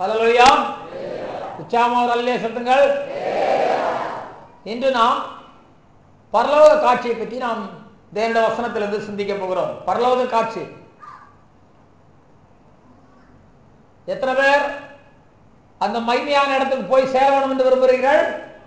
ஹalleluya உச்சாமோர் அல்லே சொல்லுங்கள் இன்று நாம் பரலோக காட்சியை பற்றி நாம் தேவனுடைய வசனத்திலிருந்து சிந்திக்க போகிறோம் பரலோக காட்சி எத்தனை பேர் அந்த மைமையான இடத்துக்கு போய் சேரணும் என்று விரும்புகிறீர்கள்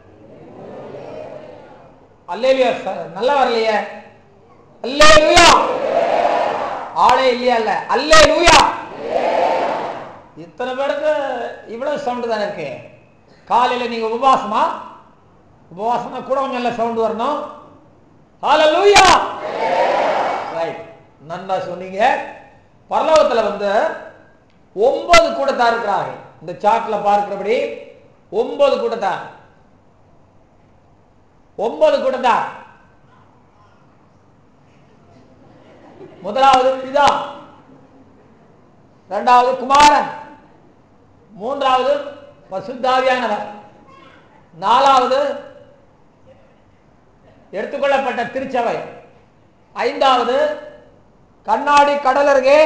அல்லேலியா நல்லா வரலையே அல்லே லூயா ஆளே இல்லையா இல்ல அல்லே லூயா இத்தனை பேருக்கு இவ்வளவு சவுண்டு தானே இருக்கு காலையில நீங்க உபவாசமா உபவாசமா கூட கொஞ்சம் நல்ல சவுண்ட் வரணும் ஹalleluya ரைட் நன்னா சொன்னீங்க பரலோகத்துல வந்து ஒன்பது கூட்டத்தார் இருக்கிறார்கள் இந்த சார்ட்ல பார்க்கிறபடி ஒன்பது கூட்டத்தார் ஒன்பது கூட்டத்தார் முதலாவது பிதா இரண்டாவது குமாரன் மூன்றாவது பசுத்தாவியானவர் நாலாவது எடுத்துக்கொள்ளப்பட்ட திருச்சபை ஐந்தாவது கண்ணாடி கடலருகே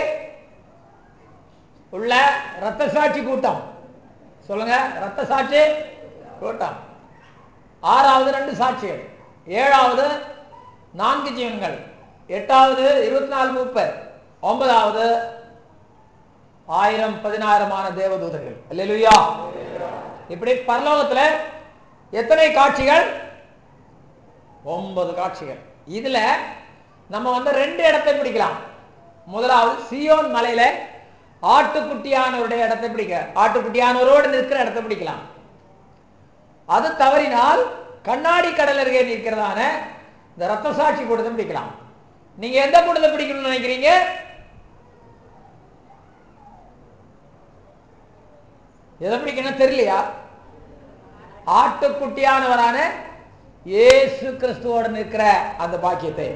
உள்ள ரத்த சாட்சி கூட்டம் சொல்லுங்க ரத்த சாட்சி கூட்டம் ஆறாவது ரெண்டு சாட்சிகள் ஏழாவது நான்கு ஜீவன்கள் எட்டாவது இருபத்தி நாலு முப்பர் ஒன்பதாவது ஆயிரம் பதினாயிரமான தேவதூதர்கள் அல்லேலூயா இப்படி பரலோகத்துல எத்தனை காட்சிகள் ஒன்பது காட்சிகள் இதுல நம்ம வந்து ரெண்டு இடத்தை பிடிக்கலாம் முதலாவது சியோன் மலையில ஆட்டுக்குட்டியானவருடைய இடத்தை பிடிக்க ஆட்டுக்குட்டியானவரோடு நிற்கிற இடத்தை பிடிக்கலாம் அது தவறினால் கண்ணாடி கடல் அருகே நிற்கிறதான இந்த ரத்த சாட்சி கூட்டத்தை பிடிக்கலாம் நீங்க எந்த கூட்டத்தை பிடிக்கணும்னு நினைக்கிறீங்க எதை பிடிக்கணும் தெரியலையா ஆட்டுக்குட்டியானவரான இயேசு கிறிஸ்துவோடு நிற்கிற அந்த பாக்கியத்தை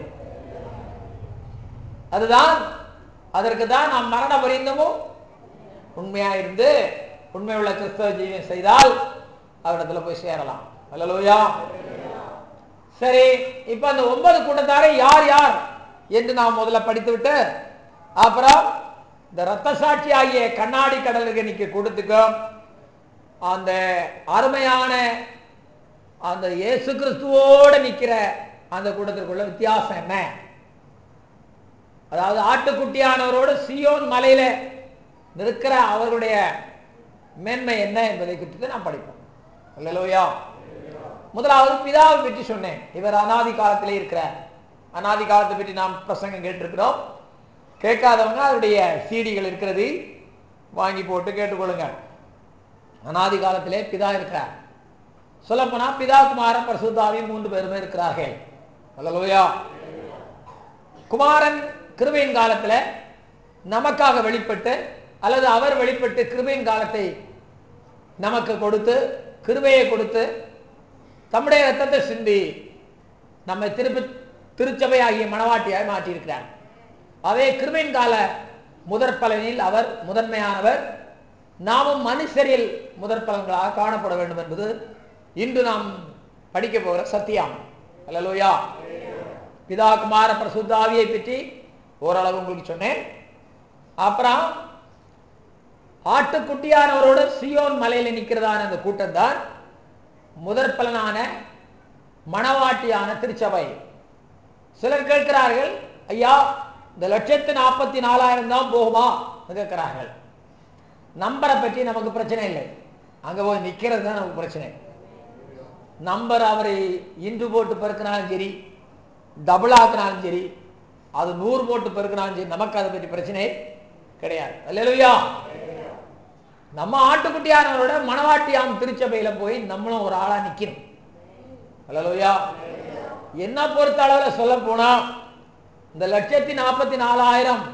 அதுதான் அதற்கு தான் நாம் மரண பரிந்தமும் உண்மையா இருந்து உண்மை உள்ள கிறிஸ்தவ ஜீவியம் செய்தால் அவரிடத்துல போய் சேரலாம் அல்லலூயா சரி இப்ப அந்த ஒன்பது கூட்டத்தாரை யார் யார் என்று நாம் முதல்ல படித்து விட்டு அப்புறம் இந்த ரத்த சாட்சி ஆகிய கண்ணாடி கடலுக்கு நிக்க கொடுத்துக்கும் அந்த அருமையான அந்த இயேசு கிறிஸ்துவோட நிக்கிற அந்த கூட்டத்திற்குள்ள வித்தியாசம் என்ன அதாவது ஆட்டுக்குட்டியானவரோடு சியோன் மலையில நிற்கிற அவர்களுடைய மேன்மை என்ன என்பதை குறித்து நாம் படிப்போம் அல்லையா முதலாவது பிதாவை பற்றி சொன்னேன் இவர் அனாதி காலத்திலே இருக்கிறார் அனாதி காலத்தை பற்றி நாம் பிரசங்கம் கேட்டிருக்கிறோம் கேட்காதவங்க அவருடைய சீடிகள் இருக்கிறது வாங்கி போட்டு கேட்டுக்கொள்ளுங்க அனாதி காலத்திலே பிதா இருக்கிறார் சொல்லப்போனா பிதா குமாரன் பரிசுத்தாவி மூன்று பேருமே இருக்கிறார்கள் அல்லலோயா குமாரன் கிருபையின் காலத்துல நமக்காக வெளிப்பட்டு அல்லது அவர் வெளிப்பட்டு கிருபையின் காலத்தை நமக்கு கொடுத்து கிருபையை கொடுத்து தம்முடைய ரத்தத்தை சிந்தி நம்மை திருப்பி திருச்சபையாகிய மணவாட்டியாய் மாற்றியிருக்கிறார் அதே கிருபையின் கால முதற் பலனில் அவர் முதன்மையானவர் நாமும் மனுஷரில் முதற் பலன்களாக காணப்பட வேண்டும் என்பது இன்று நாம் படிக்க போகிற சத்தியம் அல்லலோயா பிதா குமார பிரசுத்தாவியை பற்றி ஓரளவு உங்களுக்கு சொன்னேன் அப்புறம் ஆட்டுக்குட்டியானவரோட சியோன் மலையில் நிற்கிறதான அந்த கூட்டம் தான் முதற் பலனான மணவாட்டியான திருச்சபை சிலர் கேட்கிறார்கள் ஐயா இந்த லட்சத்து நாற்பத்தி நாலாயிரம் தான் போகுமா கேட்கிறார்கள் நம்பரை பற்றி நமக்கு பிரச்சனை இல்லை அங்க போய் நிக்கிறது தான் நமக்கு பிரச்சனை நம்பர் அவரை இன்று போட்டு பெருக்கினாலும் சரி டபுள் ஆக்கினாலும் சரி அது நூறு போட்டு பெருக்கினாலும் சரி நமக்கு அதை பற்றி பிரச்சனை கிடையாது அல்லையா நம்ம ஆட்டுக்குட்டியானவரோட மணவாட்டியாம் திருச்சபையில போய் நம்மளும் ஒரு ஆளா நிக்கணும் அல்லையா என்ன பொறுத்த அளவுல சொல்ல போனா இந்த லட்சத்தி நாற்பத்தி நாலாயிரம்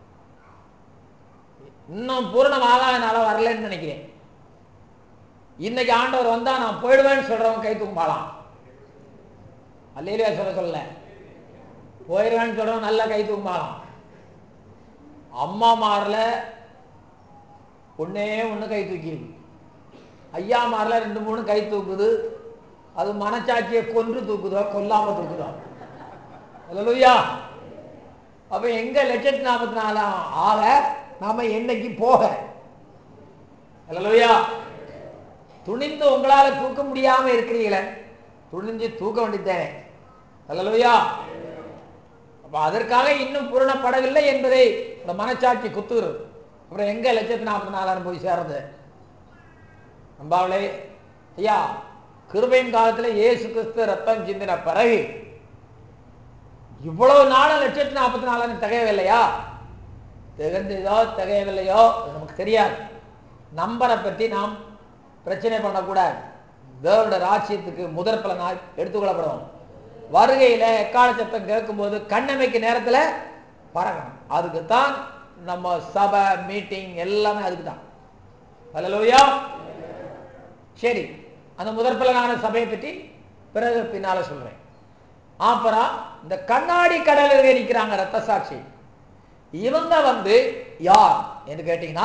இன்னும் பூரணமாகாதனால வரலன்னு நினைக்கிறேன் இன்னைக்கு ஆண்டவர் வந்தா நான் போயிடுவேன்னு சொல்றவன் கை தூக்கும்பாலாம் அல்லையிலே சொல்ல சொல்ல போயிடுவேன்னு சொல்றவன் நல்ல கை தூக்கும்பாலாம் அம்மா மாறல ஒன்னே ஒண்ணு கை தூக்கிருக்கு ஐயா மாறல ரெண்டு மூணு கை தூக்குது அது மனச்சாட்சியை கொன்று தூக்குதோ கொல்லாம தூக்குதோ அல்லையா அப்ப எங்க லட்சத்தி நாற்பத்தி நாலாம் ஆக நாம என்னைக்கு போக அல்லையா துணிந்து உங்களால தூக்க முடியாம இருக்கிறீங்களே துணிஞ்சு தூக்க வேண்டியதானே அல்லையா அப்ப அதற்காக இன்னும் பூரணப்படவில்லை என்பதை இந்த மனச்சாட்சி குத்துகிறது அப்புறம் எங்க லட்சத்தி நாற்பத்தி நாலாயிரம் போய் சேர்றது நம்பாவளே ஐயா கிருபையின் காலத்துல இயேசு கிறிஸ்து ரத்தம் சிந்தின பிறகு இவ்வளவு நாளும் லட்சத்தி நாற்பத்தி நாலாயிரம் திகையவில்லையா திகழ்ந்ததோ திகையவில்லையோ அது நமக்கு தெரியாது நம்பரை பற்றி நாம் பிரச்சனை பண்ணக்கூடாது தேவனுடைய ராஜ்யத்துக்கு முதற் பலனாய் எடுத்துக்கொள்ளப்படும் வருகையில எக்கால சத்தம் கேட்கும்போது கண்ணமைக்கு நேரத்துல பறக்கணும் அதுக்கு தான் நம்ம சபை மீட்டிங் எல்லாமே அதுக்கு தான் அல்லையா சரி அந்த முதற் பலனான சபையை பற்றி பிறகு பின்னால சொல்றேன் அப்புறம் இந்த கண்ணாடி கடலில் நிற்கிறாங்க ரத்த சாட்சி இவங்க வந்து யார் என்று கேட்டீங்கன்னா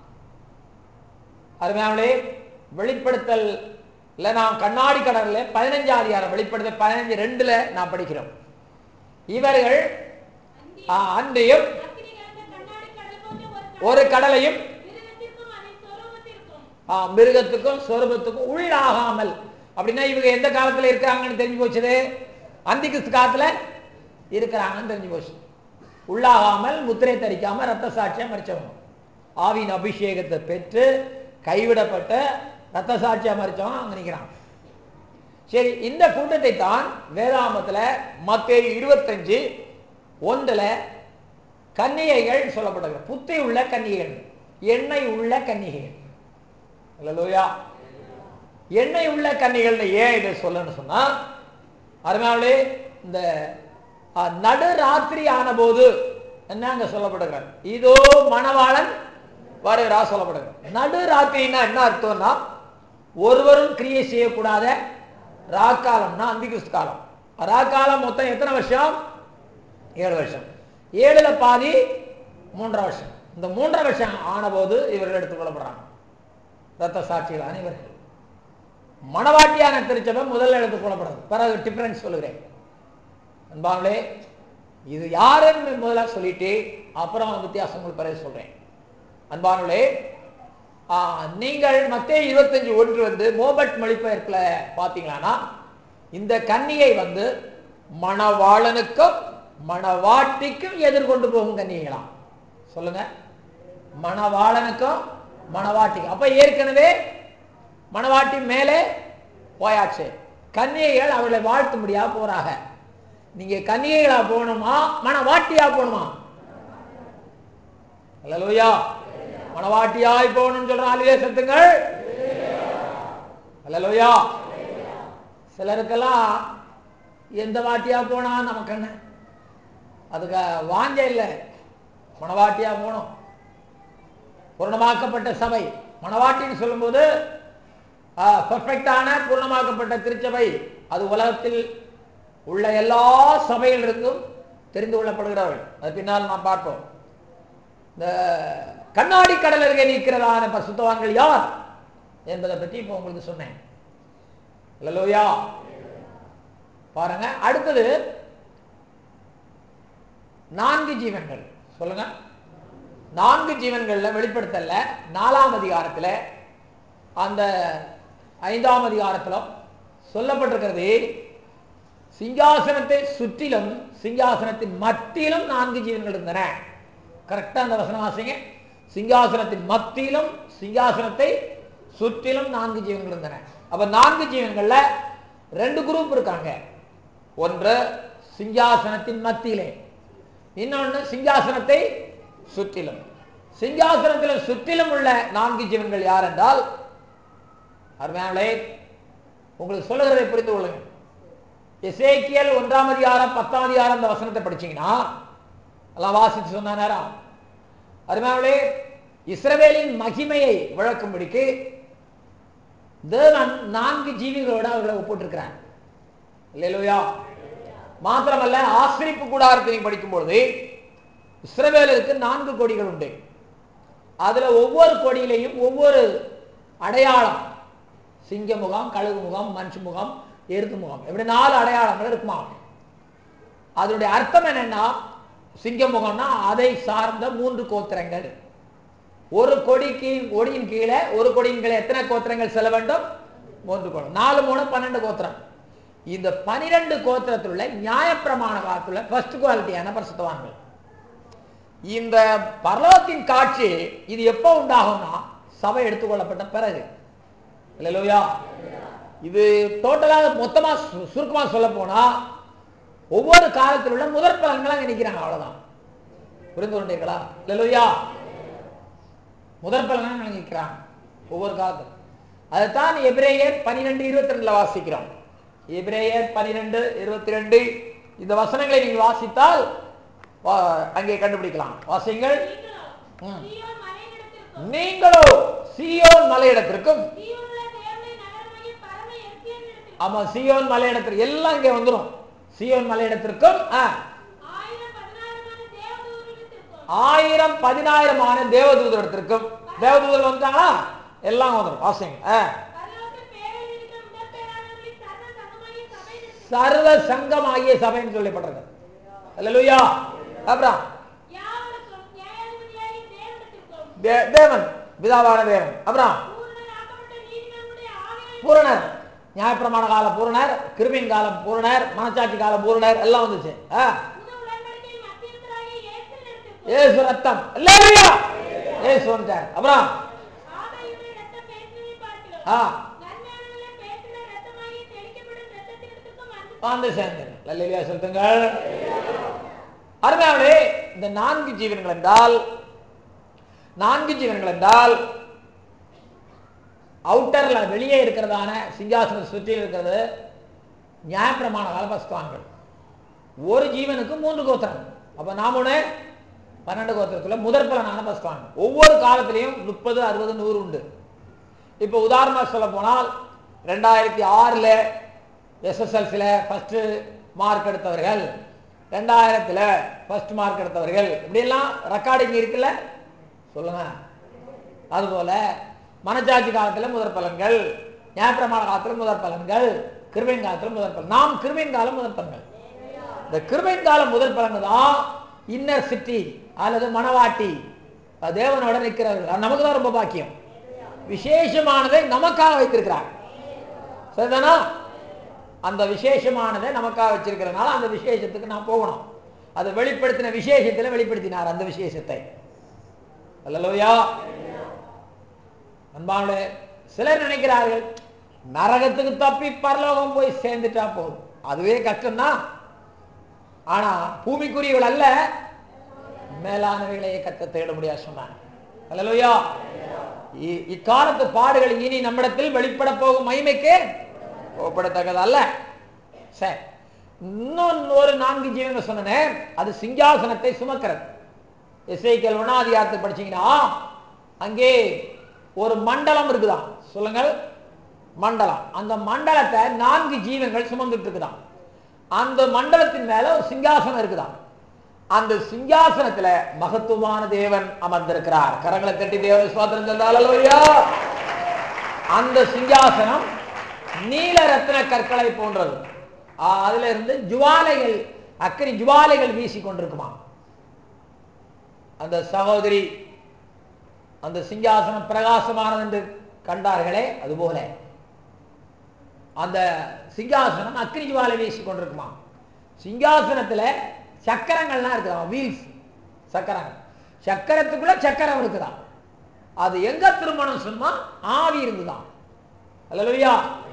அருமையாவளே வெளிப்படுத்தல் இல்ல நாம் கண்ணாடி கடல்ல பதினஞ்சாம் அதிகாரம் வெளிப்படுத்தல் பதினஞ்சு ரெண்டுல நாம் படிக்கிறோம் இவர்கள் ஆ, அன்றையும் அக்கினி கலந்த கண்ணாடி கடல் போன்ற ஒரு கடலையும் மிருகத்திற்கும் அதன் சொரூபத்திற்கும் ஆ, மிருகத்துக்கும் சொருபத்துக்கும் உள்ளாகாமல் அப்படின்னா இவங்க எந்த காலத்துல இருக்கிறாங்கன்னு தெரிஞ்சு போச்சுது அந்திகிறிஸ்து காலத்துல இருக்கிறாங்கன்னு தெரிஞ்சு போச்சு உள்ளாகாமல் முத்திரை தரிக்காம ரத்த சாட்சியா மறிச்சவங்க ஆவின் அபிஷேகத்தை பெற்று கைவிடப்பட்ட ரத்த சாட்சியா மறிச்சவன் அங்க நிக்கிறான் சரி இந்த கூட்டத்தை தான் வேதாமத்துல மத்தேயு இருபத்தஞ்சு ஒன்றுல கன்னிகைகள் சொல்லப்படுகிறது புத்தி உள்ள கன்னிகைகள் எண்ணெய் உள்ள கன்னிகைகள் அல்லேலூயா எண்ணெய் உள்ள கன்னிகள்னு ஏன் இதை சொல்லணும்னு சொன்னா அருமையாவளே இந்த அ, நடு ராத்திரி ஆன போது என்ன அங்க சொல்லப்படுகிறார் இதோ மணவாளன் வருகிறா சொல்லப்படுகிறார் நடு ராத்திரின்னா என்ன அர்த்தம்னா ஒருவரும் கிரியை செய்யக்கூடாத ராக்காலம்னா அந்திகிறிஸ்து காலம் ராக்காலம் மொத்தம் எத்தனை வருஷம் ஏழு வருஷம் ஏழுல பாதி மூன்றரை வருஷம் இந்த மூன்றரை வருஷம் ஆனபோது இவர்கள் எடுத்துக் கொள்ளப்படுறாங்க ரத்த சாட்சிகள் அனைவரும் மணவாட்டியான திருச்சபை முதல்ல எடுத்துக் கொள்ளப்படுறது பிறகு டிஃபரன்ஸ் சொல்லுகிறேன் அன்பாங்களே இது யாருன்னு முதல்ல சொல்லிட்டு அப்புறம் வித்தியாசங்கள் பிறகு சொல்றேன் அன்பானவர்களே ஆ, நீங்கள் மத்திய இருபத்தஞ்சு ஒன்று வந்து மோபட் மொழிபெயர்ப்புல பார்த்தீங்களான்னா இந்த கன்னிகை வந்து மணவாளனுக்கும் மணவாட்டிக்கும் எதிர்கொண்டு போகும் கன்னிகைகளாம் சொல்லுங்க மணவாளனுக்கும் மணவாட்டிக்கும் அப்ப ஏற்கனவே மணவாட்டி மேலே போயாச்சு கன்னிகைகள் அவர்களை வாழ்த்து முடியா போறாங்க நீங்க கன்னிகைகளா போகணுமா மணவாட்டியா போகணுமா அல்லலூயா மணவாட்டியாய் போகணும்னு சொல்ற ஆளுவே சத்துங்கள் அல்லலூயா சிலருக்கெல்லாம் எந்த வாட்டியா போனா நமக்கு என்ன அதுக்கு வாஞ்ச இல்லை மணவாட்டியா போகணும் பூர்ணமாக்கப்பட்ட சபை மணவாட்டின்னு சொல்லும்போது பெர்ஃபெக்டான பூர்ணமாக்கப்பட்ட திருச்சபை அது உலகத்தில் உள்ள எல்லா சபைகளிலிருந்தும் தெரிந்து கொள்ளப்படுகிறார்கள் அது பின்னால் நாம் பார்ப்போம் இந்த கண்ணாடி கடல் அருகே நிற்கிறதான பரிசுத்தவான்கள் யார் என்பதை பற்றி இப்போ உங்களுக்கு சொன்னேன் இல்லையா பாருங்க அடுத்தது நான்கு ஜீவன்கள் சொல்லுங்க நான்கு ஜீவன்கள்ல வெளிப்படுத்தல நாலாம் அதிகாரத்துல அந்த ஐந்தாம் அதிகாரத்திலும் சொல்லப்பட்டிருக்கிறது சிங்காசனத்தை சுற்றிலும் சிங்காசனத்தின் மத்தியிலும் நான்கு ஜீவன்கள் இருந்தன கரெக்டா அந்த வசனம் வாசிங்க சிங்காசனத்தின் மத்தியிலும் சிங்காசனத்தை சுற்றிலும் நான்கு ஜீவன்கள் இருந்தன அப்ப நான்கு ஜீவன்கள்ல ரெண்டு குரூப் இருக்காங்க ஒன்று சிங்காசனத்தின் மத்தியிலே இன்னொன்று சிங்காசனத்தை சுற்றிலும் சிங்காசனத்தில் சுற்றிலும் உள்ள நான்கு ஜீவன்கள் யார் என்றால் அருமையானே உங்களுக்கு சொல்லுகிறதை புரிந்து கொள்ளுங்க எசேக்கியல் ஒன்றாம் அதிகாரம் பத்தாம் அதிகாரம் அந்த வசனத்தை படிச்சீங்கன்னா எல்லாம் வாசித்து சொன்ன நேரம் அருமையானே இஸ்ரவேலின் மகிமையை விளக்கும்படிக்கு தேவன் நான்கு ஜீவிகளோட அவர்களை ஒப்பிட்டிருக்கிறார் இல்லையா மாத்திரமல்ல ஆசிரிப்பு கூடாரத்தை நீங்க படிக்கும்பொழுது இஸ்ரவேலருக்கு நான்கு கொடிகள் உண்டு அதுல ஒவ்வொரு கொடியிலையும் ஒவ்வொரு அடையாளம் சிங்க முகம் கழுகு முகம் மனுஷ முகம் எருது முகம் இப்படி நாலு அடையாளங்கள் இருக்குமா அதனுடைய அர்த்தம் என்னன்னா சிங்க முகம்னா அதை சார்ந்த மூன்று கோத்திரங்கள் ஒரு கொடிக்கு கொடியின் கீழே ஒரு கொடியின் கீழே எத்தனை கோத்திரங்கள் செல்ல வேண்டும் மூன்று கோத்திரம் நாலு மூணு பன்னெண்டு கோத்திரம் இந்த பனிரெண்டு கோத்திரத்தில் உள்ள நியாயப்பிரமாண காலத்துல ஃபர்ஸ்ட் குவாலிட்டியான பரிசுத்தவான்கள் இந்த பரலோகத்தின் காட்சி இது எப்போ உண்டாகும்னா சபை எடுத்துக்கொள்ளப்பட்ட பிறகு இல்லையா இது டோட்டலாக மொத்தமா சு- சுருக்கமா சொல்ல போனா ஒவ்வொரு காலத்தில் உள்ள முதற் பலன்கள் அங்க நிக்கிறாங்க அவ்வளவுதான் புரிந்து கொண்டீர்களா இல்லையா முதற் பலன்கள் அங்க நிக்கிறாங்க ஒவ்வொரு காலத்தில் அதைத்தான் எபிரேயர் பனிரெண்டு இருபத்தி ரெண்டுல வாசிக்கிறோம் எபிரேயர் பனிரெண்டு இருபத்தி ரெண்டு இந்த வசனங்களை நீங்கள் வாசித்தால் வா- அங்கே கண்டுபிடிக்கலாம் வாசிங்கள் நீங்களோ ம். சீயோன் மலையிடத்திற்கும் நீங்களோ சீயோன் மலையிடத்திற்கும் சீயோனுள்ள தேவனுடைய நகரமாகிய பரம எருசலேமிடத்திற்கும் ஆமா சீயோன் மலையிடத்திற்கு எல்லாம் இங்கே வந்துரும் சீயோன் மலையிடத்திற்கும் ஆ, ஆயிரம் பதினாயிரமான தேவதூதரிடத்திற்கும் ஆயிரம் பதினாயிரமான தேவதூதரிடத்திற்கும் தேவதூதர் வந்துட்டாங்களா எல்லாம் வந்துடும் வாசிங்க ஆ. பரலோகத்தில் பேரில் இருக்கிற முதற்பேரானவர்களின் சர்வ சங்கமாகிய சபையிடத்திற்கும் சர்வ சங்கமாகிய சபைன்னு சொல்லப்பட்டிருக்கு அல்லேலூயா அப்புறம் யாவருக்கும் நியாயாதிபதியாகிய தேவனிடத்திற்கும் தே- தேவன் பிதாவான தேவன் அப்புறம் பூரணராக்கப்பட்ட நீதிமானுடைய ஆவியை பூரணர் நியாயப்பிரமாண கால பூரணர் கிருமின் காலம் பூரணர் மனச்சாட்சி கால பூரணர் எல்லாம் வந்துச்சு ஆ. புது உடன்படிக்கையின் மத்தியஸ்தராகிய இயேசுவினிடத்திற்கும் ஏசு ரத்தம் அல்லேலூயா ஏசு வந்துட்டார் அப்புறம் ஆபேலுடைய இரத்தம் பேசினதை பார்க்கிறோம். ஆ நன்மையானவர்களே பேசுகிற இரத்தமாகிய தெளிக்கப்படும் இரத்தத்தினிடத்திற்கும் வந்து வந்து சேர்ந்தேன் அல்லேலூயா செலுத்துங்கள் அருமையானே இந்த நான்கு ஜீவன்கள் என்றால் நான்கு ஜீவன்கள் என்றால் அவுட்டர்ல வெளியே இருக்கிறதான சிங்காசனம் சுற்றி இருக்கிறது நியாயப்பிரமாண காலபஸ்துவான்கள் ஒரு ஜீவனுக்கு மூன்று கோத்திரம் அப்ப நாம ஒண்ணு பன்னெண்டு கோத்திரத்துல முதற் பலனான பஸ்துவான் ஒவ்வொரு காலத்திலையும் முப்பது அறுபது நூறு உண்டு இப்போ உதாரணமா சொல்ல போனால் ரெண்டாயிரத்தி ஆறுல எஸ்எஸ்எல்சியில் ஃபர்ஸ்ட் மார்க் எடுத்தவர்கள் ரெண்டாயிரத்துல ஃபர்ஸ்ட் மார்க் எடுத்தவர்கள் இப்படியெல்லாம் ரெக்கார்டிங் இருக்குல்ல சொல்லுங்க அதுபோல மனச்சாட்சி காலத்துல முதற் பலன்கள் ஞாயிற்றுமான காலத்துல முதற் பலன்கள் கிருபையின் காலத்துல முதற் பலன் நாம் கிருபையின் காலம் முதற் பலன்கள் இந்த கிருபையின் காலம் முதற் பலன்கள் தான் இன்னர் சிட்டி அல்லது மணவாட்டி அது தேவனோட நிற்கிறவர்கள் அது நமக்கு தான் ரொம்ப பாக்கியம் விசேஷமானதை நமக்காக வைத்திருக்கிறார் சரிதானா அந்த விசேஷமானதை நமக்காக வச்சிருக்கிறனால அந்த விசேஷத்துக்கு நான் போகணும் அதை வெளிப்படுத்தின விசேஷத்துல வெளிப்படுத்தினார் அந்த விசேஷத்தை அல்லலோயா அன்பானே சிலர் நினைக்கிறார்கள் நரகத்துக்கு தப்பி பரலோகம் போய் சேர்ந்துட்டா போதும் அதுவே கஷ்டம்தான் ஆனா பூமிக்குரியவள் அல்ல மேலானவைகளையே கத்த தேட முடியாது சொன்னாங்க அல்லலோயா இ- இக்காலத்து பாடுகள் இனி நம்மிடத்தில் வெளிப்பட போகும் மகிமைக்கு கோப்படத்தக்கது அல்ல சரி இன்னும் ஒரு நான்கு ஜீவனை சொன்னேன் அது சிங்காசனத்தை சுமக்கிறது எஸ்ஐக்கல் ஒன்னாதிகாரத்தை படிச்சீங்கன்னா அங்கே ஒரு மண்டலம் இருக்குதாம் சொல்லுங்கள் மண்டலம் அந்த மண்டலத்தை நான்கு ஜீவங்கள் சுமந்துட்டு இருக்குதாம் அந்த மண்டலத்தின் மேல ஒரு சிங்காசனம் இருக்குதாம் அந்த சிங்காசனத்துல மகத்துவமான தேவன் அமர்ந்திருக்கிறார் கரங்களை தட்டி தேவன் சுவாத்திரம் சொன்னாலையா அந்த சிங்காசனம் நீல ரத்ன கற்களை போன்றது ஆ, அதுல இருந்து ஜுவாலைகள் அக்கறை ஜுவாலைகள் வீசி கொண்டிருக்குமா அந்த சகோதரி அந்த சிங்காசனம் பிரகாசமானது என்று கண்டார்களே அதுபோல அந்த சிங்காசனம் அக்னி ஜுவாலை வீசி கொண்டிருக்குமா சிங்காசனத்துல சக்கரங்கள்லாம் இருக்குதா வீல்ஸ் சக்கரங்கள் சக்கரத்துக்குள்ள சக்கரம் இருக்குதா அது எங்க திருமணம் சொன்னா ஆவி இருந்துதான் அல்லையா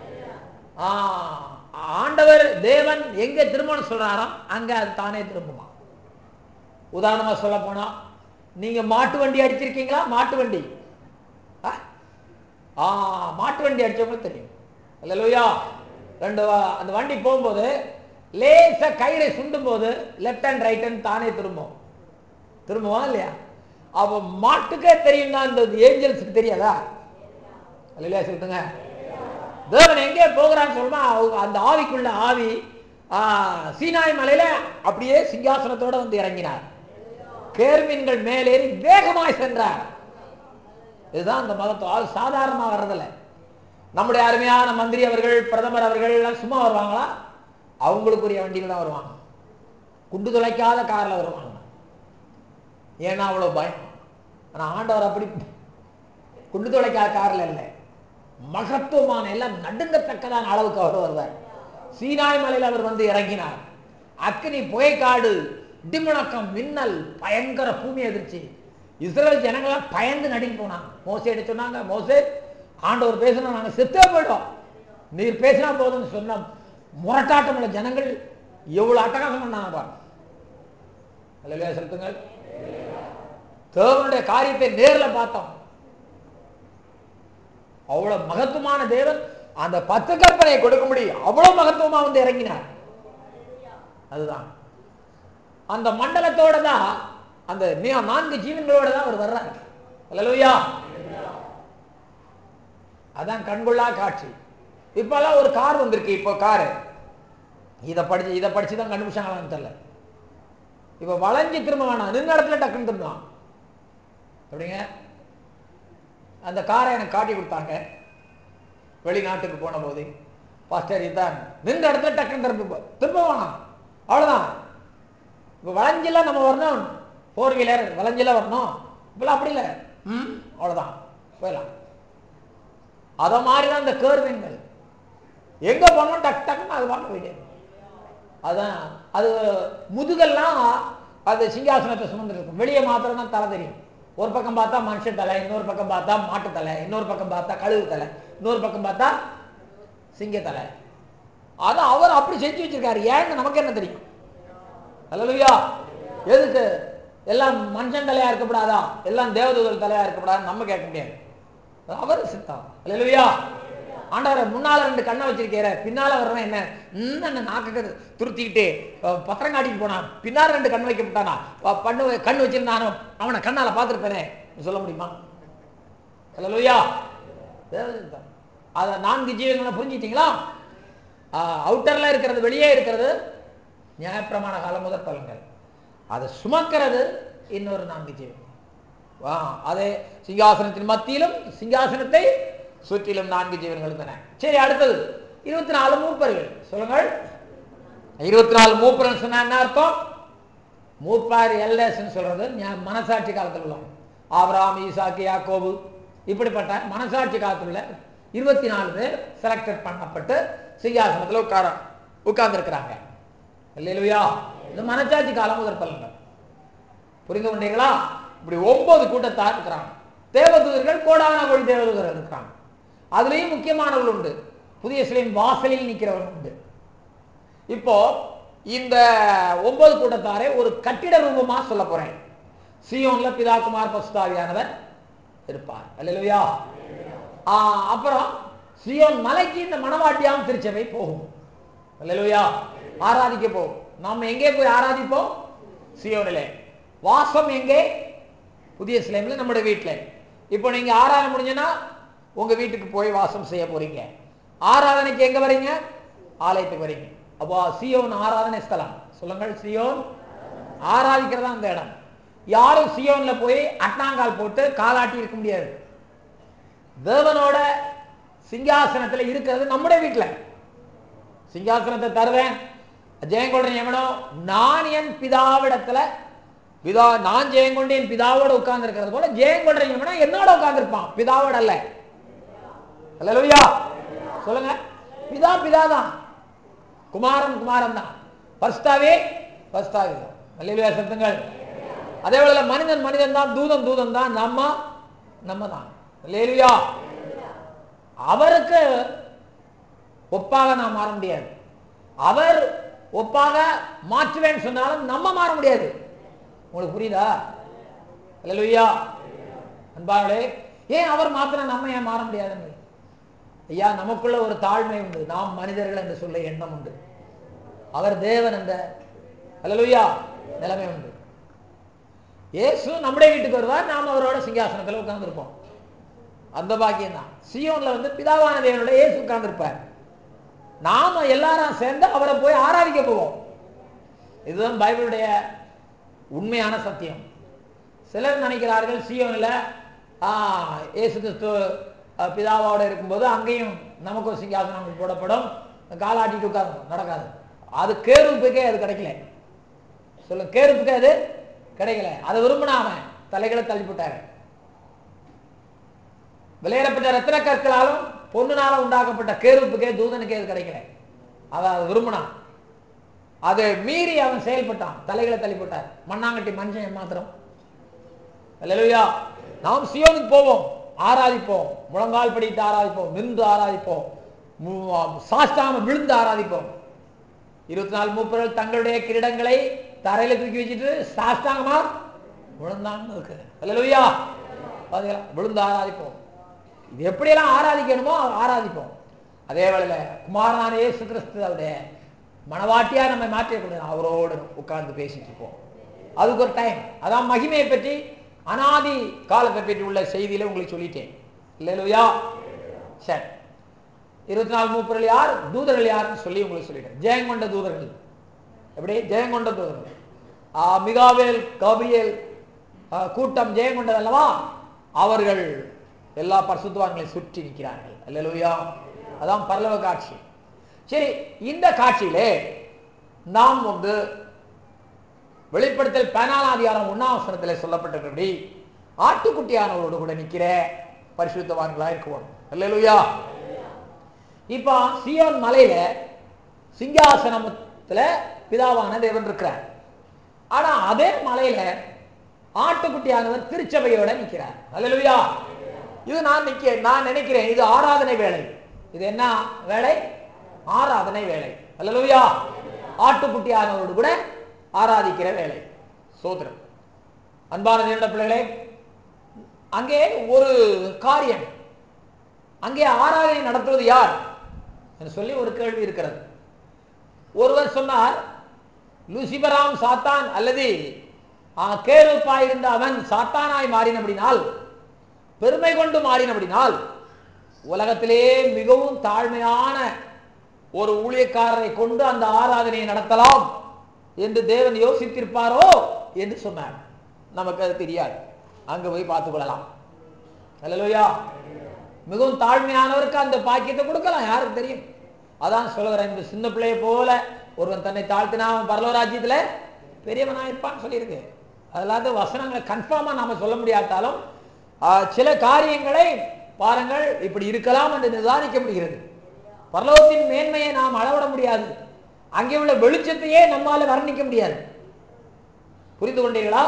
ஆண்டவர் தேவன் எங்க திருமணம் சொல்றாரோ அங்க அது தானே திரும்புமா உதாரணமா சொல்ல போனா நீங்க மாட்டு வண்டி அடிச்சிருக்கீங்களா மாட்டு வண்டி ஆ? ஆ மாட்டு வண்டி அடிச்சவங்களுக்கு தெரியும் இல்லையா ரெண்டு வ- அந்த வண்டி போகும்போது லேசா கயிறை சுண்டும் போது லெஃப்ட் அண்ட் ரைட் ஹேண்ட் தானே திரும்பும் திரும்புவா இல்லையா அப்போ மாட்டுக்கே தெரியும்னா இந்த ஏஞ்சல்ஸுக்கு தெரியாதா இல்லையா சொல்லுங்க தேவன் எங்கே போகிறான்னு சொல்லுமா அவங்க அந்த ஆவிக்குள்ள ஆவி ஆ, சீனாய் மலையில அப்படியே சிங்காசனத்தோட வந்து இறங்கினார் கேர்மீன்கள் மேலேறி வேகமாய் சென்றார் இதுதான் அந்த மதத்துவம் அது சாதாரணமா வர்றதில்ல நம்முடைய அருமையான மந்திரி அவர்கள் பிரதமர் அவர்கள் எல்லாம் சும்மா வருவாங்களா அவங்களுக்குரிய வண்டியில் தான் வருவாங்க குண்டு துளைக்காத கார்ல வருவாங்க ஏன்னா அவ்வளவு பயம் ஆனா ஆண்டவர் அப்படி குண்டு துளைக்காத காரில் இல்லை மகத்துவமான எல்லாம் நடுங்கத்தக்கதான அளவுக்கு அவர் வருவார் சீனாய் மலையில் அவர் வந்து இறங்கினார் அக்னி புகைக்காடு இடிமுழக்கம் மின்னல் பயங்கர பூமி எதிர்ச்சி இஸ்ரேல் ஜனங்களாம் பயந்து நடுங்கி போனாங்க மோசே சொன்னாங்க மோசே ஆண்டவர் பேசினா நாங்க செத்தே போயிடும் நீர் பேசினா போதும்னு சொன்ன முரட்டாட்டம் உள்ள ஜனங்கள் எவ்வளவு அட்டகாசம் பண்ணாங்க பாருங்க அல்லையா செலுத்துங்கள் தேவனுடைய காரியத்தை நேர்ல பார்த்தோம் அவ்வளவு மகத்துவமான தேவன் அந்த பத்து கற்பனையை கொடுக்க முடியும் அவ்வளவு மகத்துவமா வந்து இறங்கினார் அதுதான் அந்த மண்டலத்தோட தான் அந்த நி- நான்கு ஜீவன்களோட தான் அவர் வர்றார் அல்லேலூயா அதான் கண்கொள்ளா காட்சி இப்பெல்லாம் ஒரு கார் வந்திருக்கு இப்போ காரு இதை படிச்சு இதை படிச்சு தான் கண்டுபிடிச்சாங்களான்னு தெரியல இப்போ வளைஞ்சு திரும்ப வேணாம் நின்ன இடத்துல டக்குன்னு திரும்பலாம் அப்படிங்க அந்த காரை எனக்கு காட்டி கொடுத்தாங்க வெளிநாட்டுக்கு போன போது பாஸ்டர் இதான் நின்ற இடத்துல டக்குன்னு திரும்ப திரும்ப வேணாம் அவ்வளோதான் இப்போ வளைஞ்செல்லாம் நம்ம வரணும் ஃபோர் வீலர் வளைஞ்செல்லாம் வரணும் இப்பெல்லாம் அப்படி இல்லை ம் அவ்வளோதான் போயிடலாம் அதை மாதிரி தான் இந்த கேர்வின்கள் எங்க போனோம் டக் டக்குன்னு அது பார்க்க போயிட்டே இருக்கும். அதான் அது முதுகெல்லாம் அது சிங்காசனத்தை சுமந்துட்டு இருக்கும் வெளியே மாத்திரம் தான் தலை தெரியும் ஒரு பக்கம் பார்த்தா மனுஷன் தலை இன்னொரு பக்கம் பார்த்தா மாட்டு தலை இன்னொரு பக்கம் பார்த்தா கழுகு தலை இன்னொரு பக்கம் பார்த்தா சிங்க தலை அது அவர் அப்படி செஞ்சு வச்சிருக்காரு ஏன்னு நமக்கு என்ன தெரியும் அல்லையா எதுக்கு எல்லாம் மனுஷன் தலையா இருக்கக்கூடாதா எல்லாம் தேவதூதல் தலையா இருக்கக்கூடாதுன்னு நம்ம கேட்க முடியாது அது அவர் சித்தம் அல்லையா ஆண்டவர் முன்னால ரெண்டு கண்ணை வச்சிருக்கிற பின்னால வர்றவன் என்ன இன்னும் நாக்கு துருத்திக்கிட்டு அஹ், பத்திரம் காட்டிட்டு போனான் பின்னால ரெண்டு கண் வைக்கப்பட்டானா ப- பண்ணு கண் வச்சிருந்தானோ அவனை கண்ணால பார்த்துருப்பேனே சொல்ல முடியுமா அல்லையா தேவதூதன் அதை நான்கு ஜீவன்களை புரிஞ்சிட்டீங்களா அவுட்டர்ல இருக்கிறது வெளியே இருக்கிறது நியாயப்பிரமாண கால முதற் பலன்கள் அதை சுமக்கிறது இன்னொரு நான்கு ஜீவன் வா அதே சிங்காசனத்தின் மத்தியிலும் சிங்காசனத்தை சுற்றிலும் நான்கு ஜீவன்கள் இருந்தன சரி அடுத்தது இருபத்தி நாலு மூப்பர்கள் சொல்லுங்கள் இருபத்தி நாலு மூப்பர்கள் சொன்னா என்ன அர்த்தம் மூப்பார் எல்டர்ஸ்ன்னு சொல்றது ஞா- மனசாட்சி காலத்தில் உள்ளவங்க ஆபிரகாம் ஈசாக்கு யாக்கோபு இப்படிப்பட்ட மனசாட்சி காலத்தில் உள்ள இருபத்தி நாலு பேர் செலக்டட் பண்ணப்பட்டு சிங்காசனத்தில் உட்கார உட்கார்ந்துருக்கிறாங்க இல்லையா இது மனசாட்சி காலம் முதற் பலன்கள் புரிந்து கொண்டீங்களா இப்படி ஒன்பது கூட்டத்தார் இருக்கிறாங்க தேவதூதர்கள் கோடான கோடி தேவதூதர்கள் இருக்கிறாங்க அதுலயும் முக்கியமானவர்கள் உண்டு புதிய சிலையின் வாசலில் நிற்கிறவர்கள் உண்டு இப்போ இந்த ஒன்பது கூட்டத்தாரை ஒரு கட்டிட ரூபமா சொல்ல போறேன் சியோன்ல பிதா குமார் பசுதாவியானவர் இருப்பார் அல்லையா அப்புறம் சியோன் மலைக்கு இந்த மணவாட்டியாம் திருச்சபை போகும் அல்லையா ஆராதிக்க போகும் நாம் எங்கே போய் ஆராதிப்போம் சியோனிலே வாசம் எங்கே புதிய சிலைமில் நம்முடைய வீட்டில் இப்போ நீங்க ஆராதனை முடிஞ்சுன்னா உங்க வீட்டுக்கு போய் வாசம் செய்ய போறீங்க ஆராதனைக்கு எங்க வரீங்க ஆலயத்துக்கு வரீங்க அப்போ சியோன் ஆராதனை ஸ்தலம் சொல்லுங்கள் சியோன் ஆராதிக்கிறதா அந்த இடம் யாரும் சியோன்ல போய் அட்டாங்கால் போட்டு காலாட்டி இருக்க முடியாது தேவனோட சிங்காசனத்துல இருக்கிறது நம்முடைய வீட்டுல சிங்காசனத்தை தருவேன் ஜெயங்கொண்டன் எவனோ நான் என் பிதாவிடத்துல பிதா நான் ஜெயங்கொண்டு என் பிதாவோட உட்கார்ந்து இருக்கிறது போல ஜெயங்கொண்டன் எவனோ என்னோட உட்கார்ந்துருப்பான் பிதாவோட அல்ல அல்லேலூயா சொல்லுங்க பிதா பிதா தான் குமாரன் குமாரன் தான் பரிஸ்தாவே பரிஸ்தாவே தான் அல்லேலூயா சத்தங்கள் அதே போல மனிதன் மனிதன் தான் தூதன் தூதன் தான் நம்ம நம்ம தான் அல்லேலூயா அவருக்கு ஒப்பாக நாம் மாற முடியாது அவர் ஒப்பாக மாற்றுவேன்னு சொன்னாலும் நம்ம மாற முடியாது உங்களுக்கு புரியுதா அல்லேலூயா அன்பாளே ஏன் அவர் மாத்திரம் நம்ம ஏன் மாற முடியாதுன்னு ஐயா நமக்குள்ள ஒரு தாழ்மை உண்டு நாம் மனிதர்கள் என்று சொல்ல எண்ணம் உண்டு அவர் தேவன் என்ற அல்லேலூயா நிலைமை உண்டு இயேசு நம்முடைய வீட்டுக்கு வருவார் நாம் அவரோட சிங்காசனத்தில் உட்கார்ந்துருப்போம் அந்த பாக்கியம் தான் சியோன்ல வந்து பிதாவான தேவனோட இயேசு உட்கார்ந்துருப்பார் நாம எல்லாரும் சேர்ந்து அவரை போய் ஆராதிக்க போவோம் இதுதான் பைபிளுடைய உண்மையான சத்தியம் சிலர் நினைக்கிறார்கள் சியோனில் இயேசு கிறிஸ்து ஆஹ், பிதாவோட இருக்கும்போது அங்கேயும் நமக்கு ஒரு சிங்காசனம் அங்கே போடப்படும் காலாட்டிட்டு உட்காந்து நடக்காது அது கேருப்புக்கே அது கிடைக்கல சொல்ல கேருப்புக்கு அது கிடைக்கல அதை விரும்பினா அவன் தலைகளை தள்ளிவிட்டாரு விலையிடப்பட்ட ரத்தின கற்களாலும் பொண்ணுனால உண்டாக்கப்பட்ட கேருப்புக்கே தூதனுக்கே இது கிடைக்கல அவன் அதை விரும்பினான் அதை மீறி அவன் செயல்பட்டான் தலைகளை தள்ளி போட்டார் மண்ணாங்கட்டி மனுஷன் மாத்திரம் அல்லேலூயா நாம் சியோனுக்கு போவோம் ஆராதிப்போம் முழங்கால் படித்து ஆராதிப்போம் நின்று ஆராதிப்போம் மு- சாஷ்டாம விழுந்து ஆராதிப்போம் இருபத்தி நாலு மூப்பர்கள் தங்களுடைய கிரீடங்களை தரையில தூக்கி வச்சுட்டு சாஷ்டாங்கமா விழுந்தாங்க இருக்கு அல்லேலூயா பாத்தீங்களா விழுந்து ஆராதிப்போம் இது எப்படியெல்லாம் ஆராதிக்கணுமோ ஆராதிப்போம் அதே வேளையில குமாரனான இயேசு கிறிஸ்துவோடைய மனவாட்டியா நம்ம மாற்றக்கூடாது அவரோடு உட்கார்ந்து பேசிட்டு இருப்போம் அதுக்கு ஒரு டைம் அதான் மகிமையை பற்றி அனாதி காலத்தை பற்றி உள்ள செய்தியில உங்களுக்கு சொல்லிட்டேன் இல்லையா சரி இருபத்தி நாலு மூப்பர்கள் யார் தூதர்கள் யாருன்னு சொல்லி உங்களுக்கு சொல்லிட்டேன் ஜெயங்கொண்ட தூதர்கள் எப்படி ஜெயங்கொண்ட தூதர்கள் ஆ, மிகாவேல் கபிரியல் ஆ, கூட்டம் ஜெயங்கொண்டது அல்லவா அவர்கள் எல்லா பரிசுத்தவான்களையும் சுற்றி நிற்கிறார்கள் அல்லேலூயா அதான் பரலோக காட்சி சரி இந்த காட்சியிலே நாம் வந்து வெளிப்படுத்தல் பதினாலாம் அதிகாரம் ஒன்னாம் வசனத்தில் சொல்லப்பட்டிருக்கிறபடி ஆட்டுக்குட்டியானவரோடு கூட நிக்கிற பரிசுத்தவான்களா இருக்கணும் அல்லேலூயா இப்போ சியோன் மலையில சிங்காசனத்துல பிதாவான தேவன் இருக்கிறார் ஆனா அதே மலையில ஆட்டுக்குட்டியானவர் திருச்சபையோட நிக்கிறார் அல்லேலூயா இது நான் நிக்க நான் நினைக்கிறேன் இது ஆராதனை வேலை இது என்ன வேலை ஆராதனை வேலை அல்லேலூயா ஆட்டுக்குட்டியானவரோடு கூட ஆராதிக்கிற வேலை சோதரம் அன்பான தேவனுடைய பிள்ளைகளே அங்கே ஒரு காரியம் அங்கே ஆராதனை நடத்துவது யார் என்று சொல்லி ஒரு கேள்வி இருக்கிறது ஒருவர் சொன்னார் லூசிபராம் சாத்தான் அல்லது கேருப்பாயிருந்த அவன் சாத்தானாய் மாறினபடினால் பெருமை கொண்டு மாறினபடினால் உலகத்திலே மிகவும் தாழ்மையான ஒரு ஊழியக்காரரை கொண்டு அந்த ஆராதனையை நடத்தலாம் என்று தேவன் யோசித்திருப்பாரோ என்று சொன்னார் நமக்கு அது தெரியாது அங்க போய் பார்த்துக் கொள்ளலாம் அல்லேலூயா மிகவும் தாழ்மையானவருக்கு அந்த பாக்கியத்தை கொடுக்கலாம் யாருக்கு தெரியும் அதான் சொல்லுகிறேன் இந்த சின்ன பிள்ளையை போல ஒருவன் தன்னை தாழ்த்தினா அவன் பரலோ ராஜ்யத்துல பெரியவனா இருப்பான்னு சொல்லியிருக்கு அதாவது வசனங்களை கன்ஃபார்மா நாம சொல்ல முடியாட்டாலும் ஆஹ், சில காரியங்களை பாருங்கள் இப்படி இருக்கலாம் என்று நிர்தாரிக்க முடிகிறது பரலோகத்தின் மேன்மையை நாம் அளவிட முடியாது அங்கே உள்ள வெளிச்சத்தையே நம்மால வர்ணிக்க முடியாது புரிந்து கொண்டீர்களா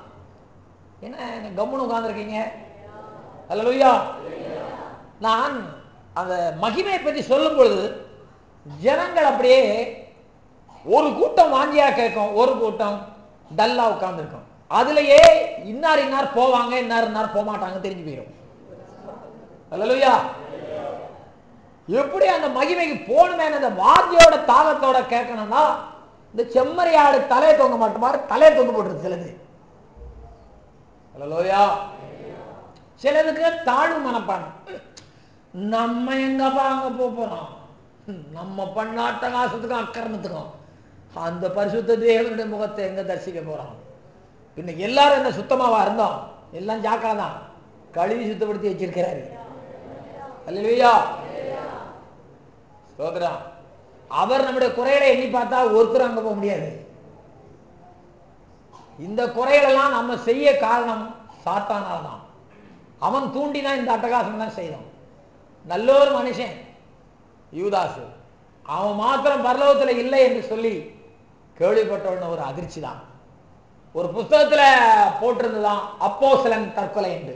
என்ன கம்முன்னு உட்கார்ந்துருக்கீங்க அல்லலுயா நான் அந்த மகிமையை பற்றி சொல்லும் பொழுது ஜனங்கள் அப்படியே ஒரு கூட்டம் வாஞ்சியா கேட்கும் ஒரு கூட்டம் டல்லா உட்கார்ந்துருக்கும் அதுலயே இன்னார் இன்னார் போவாங்க இன்னார் இன்னார் போக மாட்டாங்க தெரிஞ்சு போயிடும் அல்லலுயா எப்படி அந்த மகிமைக்கு போகணுமே அந்த வாத்தியோட தாகத்தோட கேட்கணும்னா இந்த செம்மறியாடு தலையை தொங்க மாட்டோமாரு தலையை தொங்க போட்டுருது சிலது அல்லலோயா சிலதுக்கு தாழ்வு மனப்பான்மை நம்ம எங்கப்பா அங்க போக போறோம் நம்ம பண்ணாட்ட காசத்துக்கும் அக்கிரமத்துக்கும் அந்த பரிசுத்த தேவனுடைய முகத்தை எங்க தரிசிக்க போறோம் பின்ன எல்லாரும் என்ன சுத்தமாவா இருந்தோம் எல்லாம் ஜாக்கிரதை தான் கழுவி சுத்தப்படுத்தி வச்சிருக்கிறாரு அல்லையா ஸ்தோத்திரம் அவர் நம்முடைய குறைகளை எண்ணி பார்த்தா ஒருத்தர் அங்க போக முடியாது இந்த குறைகளெல்லாம் நம்ம செய்ய காரணம் சாத்தானால் தான் அவன் தூண்டினா இந்த அட்டகாசம் தான் செய்தோம் நல்ல ஒரு மனுஷன் யூதாசு அவன் மாத்திரம் பரலோகத்துல இல்லை என்று சொல்லி கேள்விப்பட்ட உடனே ஒரு அதிர்ச்சி தான் ஒரு புஸ்தகத்துல போட்டிருந்ததான் அப்போசலன் தற்கொலை என்று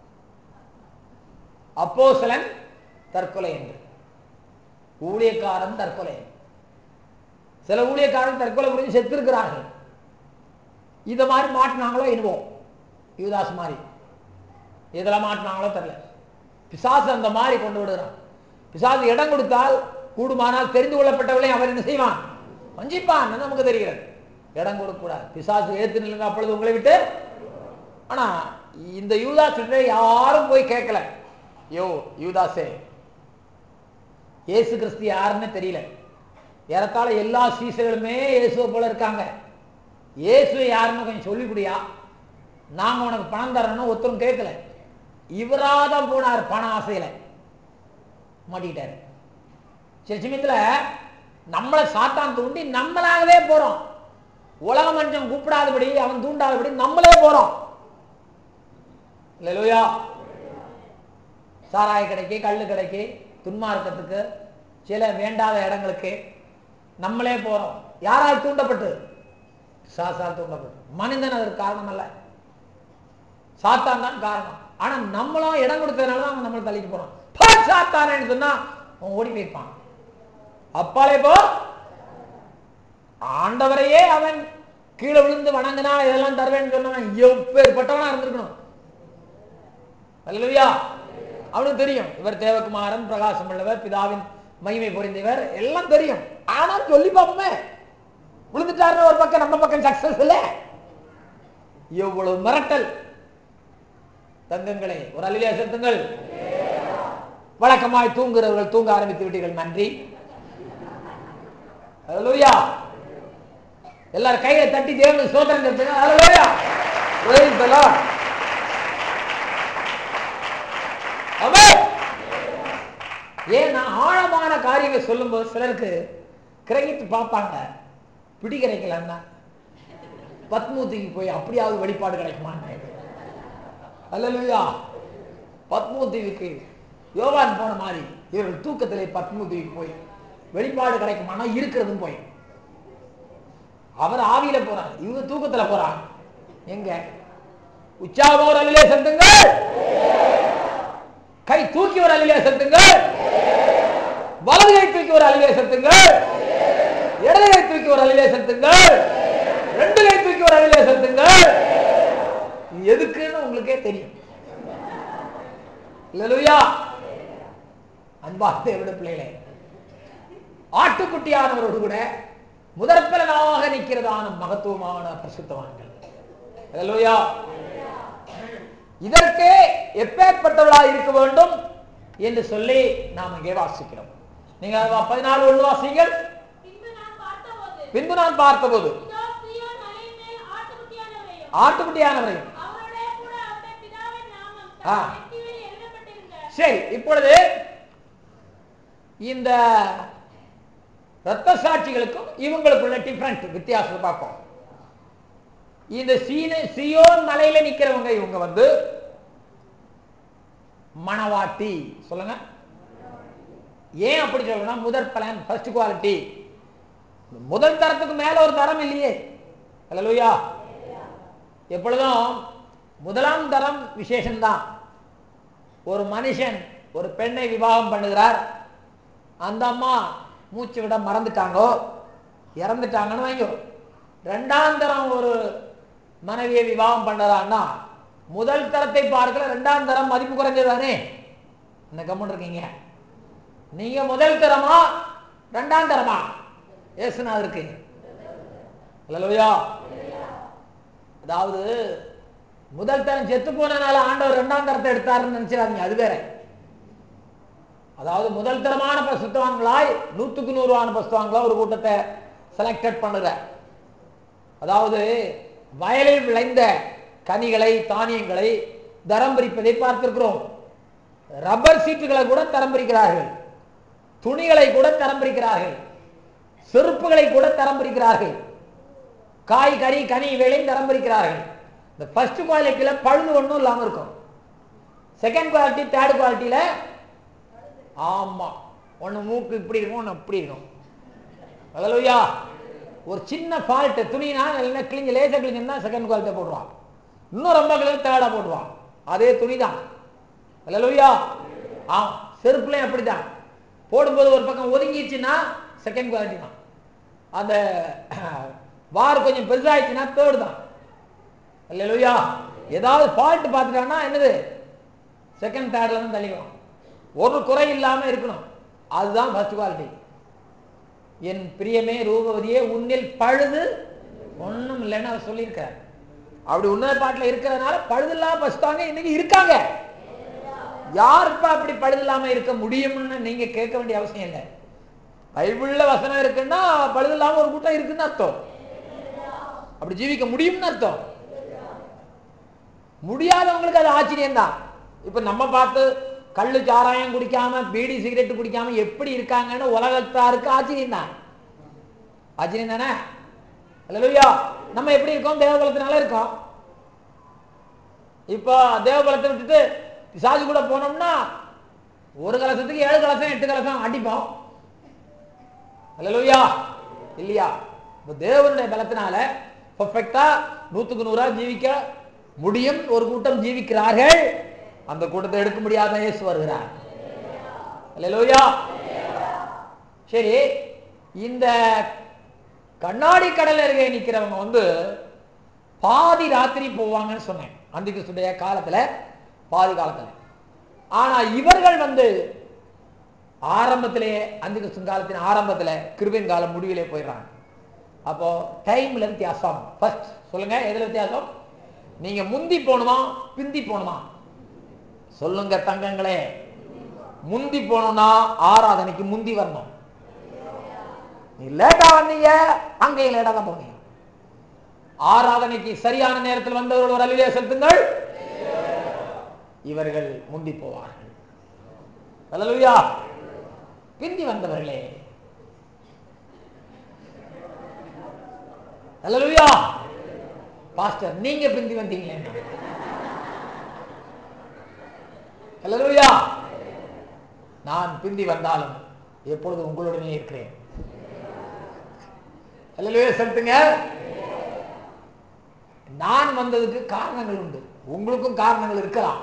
அப்போசலன் தற்கொலை என்று ஊழியக்காரன் தற்கொலை சில ஊழியக்காரன் தற்கொலை புரிஞ்சு செத்திருக்கிறார்கள் இத மாதிரி மாட்டினாங்களோ என்னவோ யுவதாஸ் மாதிரி இதெல்லாம் மாட்டினாங்களோ தெரியல பிசாசு அந்த மாதிரி கொண்டு விடுகிறான் பிசாசு இடம் கொடுத்தால் கூடுமானால் தெரிந்து கொள்ளப்பட்டவளையும் அவர் என்ன செய்வான் வஞ்சிப்பான் நமக்கு தெரிகிறது இடம் கொடுக்க கூடாது பிசாசு ஏத்து நில்லுங்க அப்பொழுது உங்களை விட்டு ஆனா இந்த யூதாஸ் கிட்ட யாரும் போய் கேட்கல யோ யூதாசே இயேசு கிறிஸ்து யாருன்னு தெரியல ஏறத்தாழ எல்லா சீசர்களுமே இயேசுவை போல இருக்காங்க இயேசு யாருன்னு கொஞ்சம் சொல்லிவிடியா நாங்க உனக்கு பணம் தரணும் ஒருத்தரும் கேட்கல இவராதான் போனார் பண ஆசையில மாட்டிக்கிட்டாரு சில சமயத்துல நம்மளை சாத்தான் தூண்டி நம்மளாகவே போறோம் உலக மனுஷன் கூப்பிடாதபடி அவன் தூண்டாதபடி நம்மளே போறோம் இல்லையா சாராய கடைக்கு கள்ளு கடைக்கு துன்மார்க்கத்துக்கு சில வேண்டாத இடங்களுக்கு நம்மளே போறோம் யாரால் தூண்டப்பட்டு சாசால் தூண்டப்பட்டு மனிதன் அதற்கு காரணம் அல்ல சாத்தான் தான் காரணம் ஆனா நம்மளும் இடம் கொடுத்ததுனால தான் அவன் நம்மளை தள்ளிட்டு போறான் பா, சாத்தானேன்னு சொன்னா அவன் ஓடி போயிருப்பான் அப்பாலே போ ஆண்டவரையே அவன் கீழே விழுந்து வணங்கினா இதெல்லாம் தருவேன்னு சொன்னவன் எப்பேற்பட்டவனா இருந்திருக்கணும் அல்லையா அவனுக்கு தெரியும் இவர் தேவகுமாரன் பிரகாசம் உள்ளவர் பிதாவின் மகிமை புரிந்தவர் எல்லாம் தெரியும் ஆனா சொல்லி பார்ப்போமே விழுந்துட்டாருன்னு ஒரு பக்கம் நம்ம பக்கம் சக்சஸ் இல்ல எவ்வளவு மிரட்டல் தங்கங்களே ஒரு அலிலியா செலுத்துங்கள் வழக்கமாய் தூங்குறவர்கள் தூங்க ஆரம்பித்து விட்டீர்கள் நன்றி அல்லேலூயா எல்லாரும் கையை தட்டி தேவனுக்கு சோதனை செலுத்துங்க அல்லேலூயா praise the lord ஆமென் ஏன் நான் ஆழமான காரியங்கள் சொல்லும்போது சிலருக்கு கிரகித்து பார்ப்பாங்க பிடி கிடைக்கலன்னா பத்மூத்திக்கு போய் அப்படியாவது வெளிப்பாடு கிடைக்குமான்னு அல்லேலூயா பத்மூத்தீவுக்கு யோவான் போன மாதிரி இவர்கள் தூக்கத்திலே பத்மூத்தீவுக்கு போய் வெளிப்பாடு கிடைக்குமானா இருக்கிறதும் போய் அவர் ஆவியில போறார் இவங்க தூக்கத்துல போறாங்க எங்க உச்சாமோர் அலிலே செலுத்துங்கள் கை தூக்கி ஒரு அலிலே செலுத்துங்கள் வலது கை தூக்கி ஒரு அலிலே செலுத்துங்கள் இடது கை தூக்கி ஒரு அலிலே செலுத்துங்கள் ரெண்டு கை தூக்கி ஒரு அலிலே செலுத்துங்கள் எதுக்குன்னு உங்களுக்கே தெரியும் இல்லையா அன்பா தேவட பிள்ளைகளே ஆட்டுக்குட்டியானவரோடு கூட முதற்பலனாக நிற்கிறதான மகத்துவமான பிரசுத்தவான்கள் அல்லேலூயா இதற்கே எப்பேற்பட்டவளா இருக்க வேண்டும் என்று சொல்லி நாம் இங்கே வாசிக்கிறோம் நீங்க பதினாலு ஒன்று வாசிங்கள் பின்பு நான் பார்த்தபோது பின்பு நான் பார்த்தபோது இதோ சீயோன் மலையின் மேல் ஆட்டுக்குட்டியானவரையும் ஆட்டுக்குட்டியானவரையும் அவரோடே கூட அவருடைய பிதாவின் நாமம் ஆ. தம் நெற்றியில் எழுதப்பட்டிருந்த சரி இப்பொழுது இந்த ரத்த சாட்சிகளுக்கும் இவங்களுக்குள்ள டிஃபரண்ட் வித்தியாசத்தை பார்ப்போம் இந்த சீன சியோன் மலையில நிக்கிறவங்க இவங்க வந்து மணவாட்டி சொல்லுங்க ஏன் அப்படி சொல்லணும் முதற் பலன் ஃபர்ஸ்ட் குவாலிட்டி முதல் தரத்துக்கு மேல ஒரு தரம் இல்லையே அல்லேலூயா எப்பொழுதும் முதலாம் தரம் விசேஷம்தான் ஒரு மனுஷன் ஒரு பெண்ணை விவாகம் பண்ணுகிறார் அந்த அம்மா மூச்சு விட மறந்துட்டாங்கோ இறந்துட்டாங்கன்னு வைங்கோ ரெண்டாம் தரம் ஒரு மனைவியை விவாகம் பண்ணுறான்னா முதல் தரத்தை பார்க்கல ரெண்டாம் தரம் மதிப்பு குறைஞ்சதானே இந்த கம்மன் இருக்கீங்க நீங்க முதல் தரமா ரெண்டாம் தரமா ஏசுனா இருக்கு அல்லையா அதாவது முதல் தரம் செத்து போனனால ஆண்டவர் ரெண்டாம் தரத்தை எடுத்தாருன்னு நினைச்சிடாதீங்க அது வேற அதாவது முதல் தரமான பசுத்தவான்களாய் நூத்துக்கு நூறுவான பசுத்தவான்களா ஒரு கூட்டத்தை செலக்டட் பண்ணுற அதாவது வயலில் விளைந்த கனிகளை தானியங்களை தரம் பிரிப்பதை பார்த்திருக்கிறோம் ரப்பர் சீட்டுகளை கூட தரம் பிரிக்கிறார்கள் துணிகளை கூட தரம் பிரிக்கிறார்கள் செருப்புகளை கூட தரம் பிரிக்கிறார்கள் காய் கறி கனி இவைகளையும் தரம் பிரிக்கிறார்கள் இந்த ஃபர்ஸ்ட் குவாலிட்டியில பழுது ஒன்றும் இல்லாமல் இருக்கும் செகண்ட் குவாலிட்டி தேர்ட் குவாலிட்டியில ஆமா ஒன்று மூக்கு இப்படி இருக்கும் ஒன்று அப்படி இருக்கும் அல்லையா ஒரு சின்ன ஃபால்ட் துணினா இல்லைன்னா கிழிஞ்சு லேசாக கிழிஞ்சுன்னா செகண்ட் குவாலிட்டியை போடுவான் இன்னும் ரொம்ப கிழிஞ்சு தேர்டாக போடுவான் அதே துணி தான் அல்லையா ஆ செருப்புலையும் அப்படிதான் போடும்போது ஒரு பக்கம் ஒதுங்கிடுச்சுன்னா செகண்ட் குவாலிட்டி தான் அந்த வார் கொஞ்சம் பெருசாயிடுச்சுன்னா தேர்டு தான் இல்லையா ஏதாவது ஃபால்ட் பார்த்துட்டான்னா என்னது செகண்ட் தேர்ட்ல தான் தள்ளிடுவான் ஒரு குறை இல்லாம இருக்கணும் அதுதான் ஃபர்ஸ்ட் குவாலிட்டி என் பிரியமே ரூபவதியே உன்னில் பழுது ஒண்ணும் இல்லைன்னு அவர் சொல்லியிருக்கார் அப்படி உன்னத பாட்டில் இருக்கிறதுனால பழுது இல்லாம பசுத்தாங்க இன்னைக்கு இருக்காங்க யார் இப்ப அப்படி பழுது இல்லாம இருக்க முடியும்னு நீங்க கேட்க வேண்டிய அவசியம் இல்லை பைபிள்ல வசனம் இருக்குன்னா பழுது இல்லாம ஒரு கூட்டம் இருக்குன்னு அர்த்தம் அப்படி ஜீவிக்க முடியும்னு அர்த்தம் முடியாதவங்களுக்கு அது ஆச்சரியம் தான் இப்ப நம்ம பார்த்து கள்ளு சாராயம் குடிக்காம பீடி சிகரெட் குடிக்காம எப்படி இருக்காங்கன்னு உலகத்தாருக்கு ஆச்சரியம் தான் ஆச்சரியம் தானே அல்லையா நம்ம எப்படி இருக்கோம் தேவபலத்தினால இருக்கோம் இப்போ தேவபலத்தை விட்டுட்டு பிசாசு கூட போனோம்னா ஒரு கலசத்துக்கு ஏழு கலசம் எட்டு கலசம் அடிப்போம் அல்லேலூயா இல்லையா இப்ப தேவனுடைய பலத்தினால பர்ஃபெக்டா நூத்துக்கு நூறா ஜீவிக்க முடியும் ஒரு கூட்டம் ஜீவிக்கிறார்கள் அந்த கூட்டத்தை எடுக்க முடியாத இயேசு வருகிறார் அல்லேலூயா சரி இந்த கண்ணாடி கடல் அருகே நிக்கிறவங்க வந்து பாதி ராத்திரி போவாங்கன்னு சொன்னேன் அந்த கிறிஸ்துடைய காலத்துல பாதி காலத்துல ஆனா இவர்கள் வந்து ஆரம்பத்திலேயே அந்த கிறிஸ்து காலத்தின் ஆரம்பத்துல கிருபின் காலம் முடிவிலே போயிடுறாங்க அப்போ டைம்ல வித்தியாசம் ஃபர்ஸ்ட் சொல்லுங்க எதுல வித்தியாசம் நீங்க முந்தி போகணுமா பிந்தி போகணுமா சொல்லுங்க தங்கங்களே முந்தி போகணும்னா ஆராதனைக்கு முந்தி வரணும் நீ லேட்டா வந்தீங்க அங்கேயும் லேட்டா தான் போனீங்க ஆராதனைக்கு சரியான நேரத்தில் வந்தவர்கள் ஒரு அலிலே செலுத்துங்கள் இவர்கள் முந்தி போவார்கள் அல்லேலூயா பிந்தி வந்தவர்களே அல்லேலூயா பாஸ்டர் நீங்க பிந்தி வந்தீங்களே அல்லேலூயா நான் பிந்தி வந்தாலும் எப்பொழுது உங்களுடனே இருக்கிறேன் அல்லேலூயா செலுத்துங்க நான் வந்ததுக்கு காரணங்கள் உண்டு உங்களுக்கும் காரணங்கள் இருக்கலாம்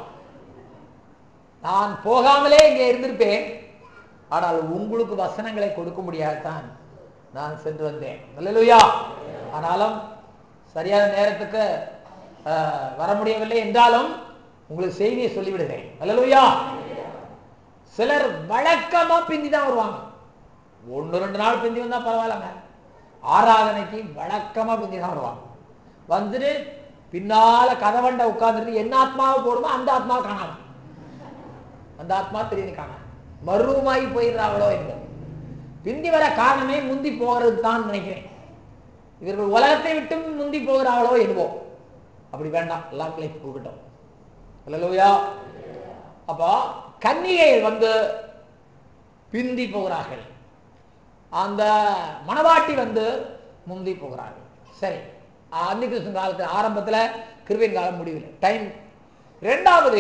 நான் போகாமலே இங்கே இருந்திருப்பேன் ஆனால் உங்களுக்கு வசனங்களை கொடுக்க முடியாதுதான் நான் சென்று வந்தேன் அல்லேலூயா ஆனாலும் சரியான நேரத்துக்கு அஹ், வர முடியவில்லை என்றாலும் உங்களுக்கு செய்தியை சொல்லிவிடுகிறேன் அல்லேலூயா சிலர் வழக்கமா பிந்தி தான் வருவாங்க ஒன்று ரெண்டு நாள் பிந்தி வந்தா பரவாயில்லங்க ஆராதனைக்கு வழக்கமா பிந்தி தான் வருவாங்க வந்துட்டு பின்னால கதவண்ட உட்கார்ந்துட்டு என்ன ஆத்மாவை போடுமோ அந்த ஆத்மாவை காணாம அந்த ஆத்மா திடீர்னு காணாம மர்வமாகி போயிடுறாங்களோ என்று பிந்தி வர காரணமே முந்தி போகிறது தான் நினைக்கிறேன் இவர்கள் உலகத்தை விட்டு முந்தி போகிறார்களோ என்னவோ அப்படி வேண்டாம் லாங் லைஃப் கொடுக்கட்டும் அல்லேலூயா அப்போ கன்னிகைகள் வந்து பிந்தி போகிறார்கள் அந்த மணவாட்டி வந்து முந்தி போகிறார்கள் சரி அந்தி கிருஷ்ண காலத்து ஆரம்பத்துல கிருவின் காலம் முடிவில் டைம் ரெண்டாவது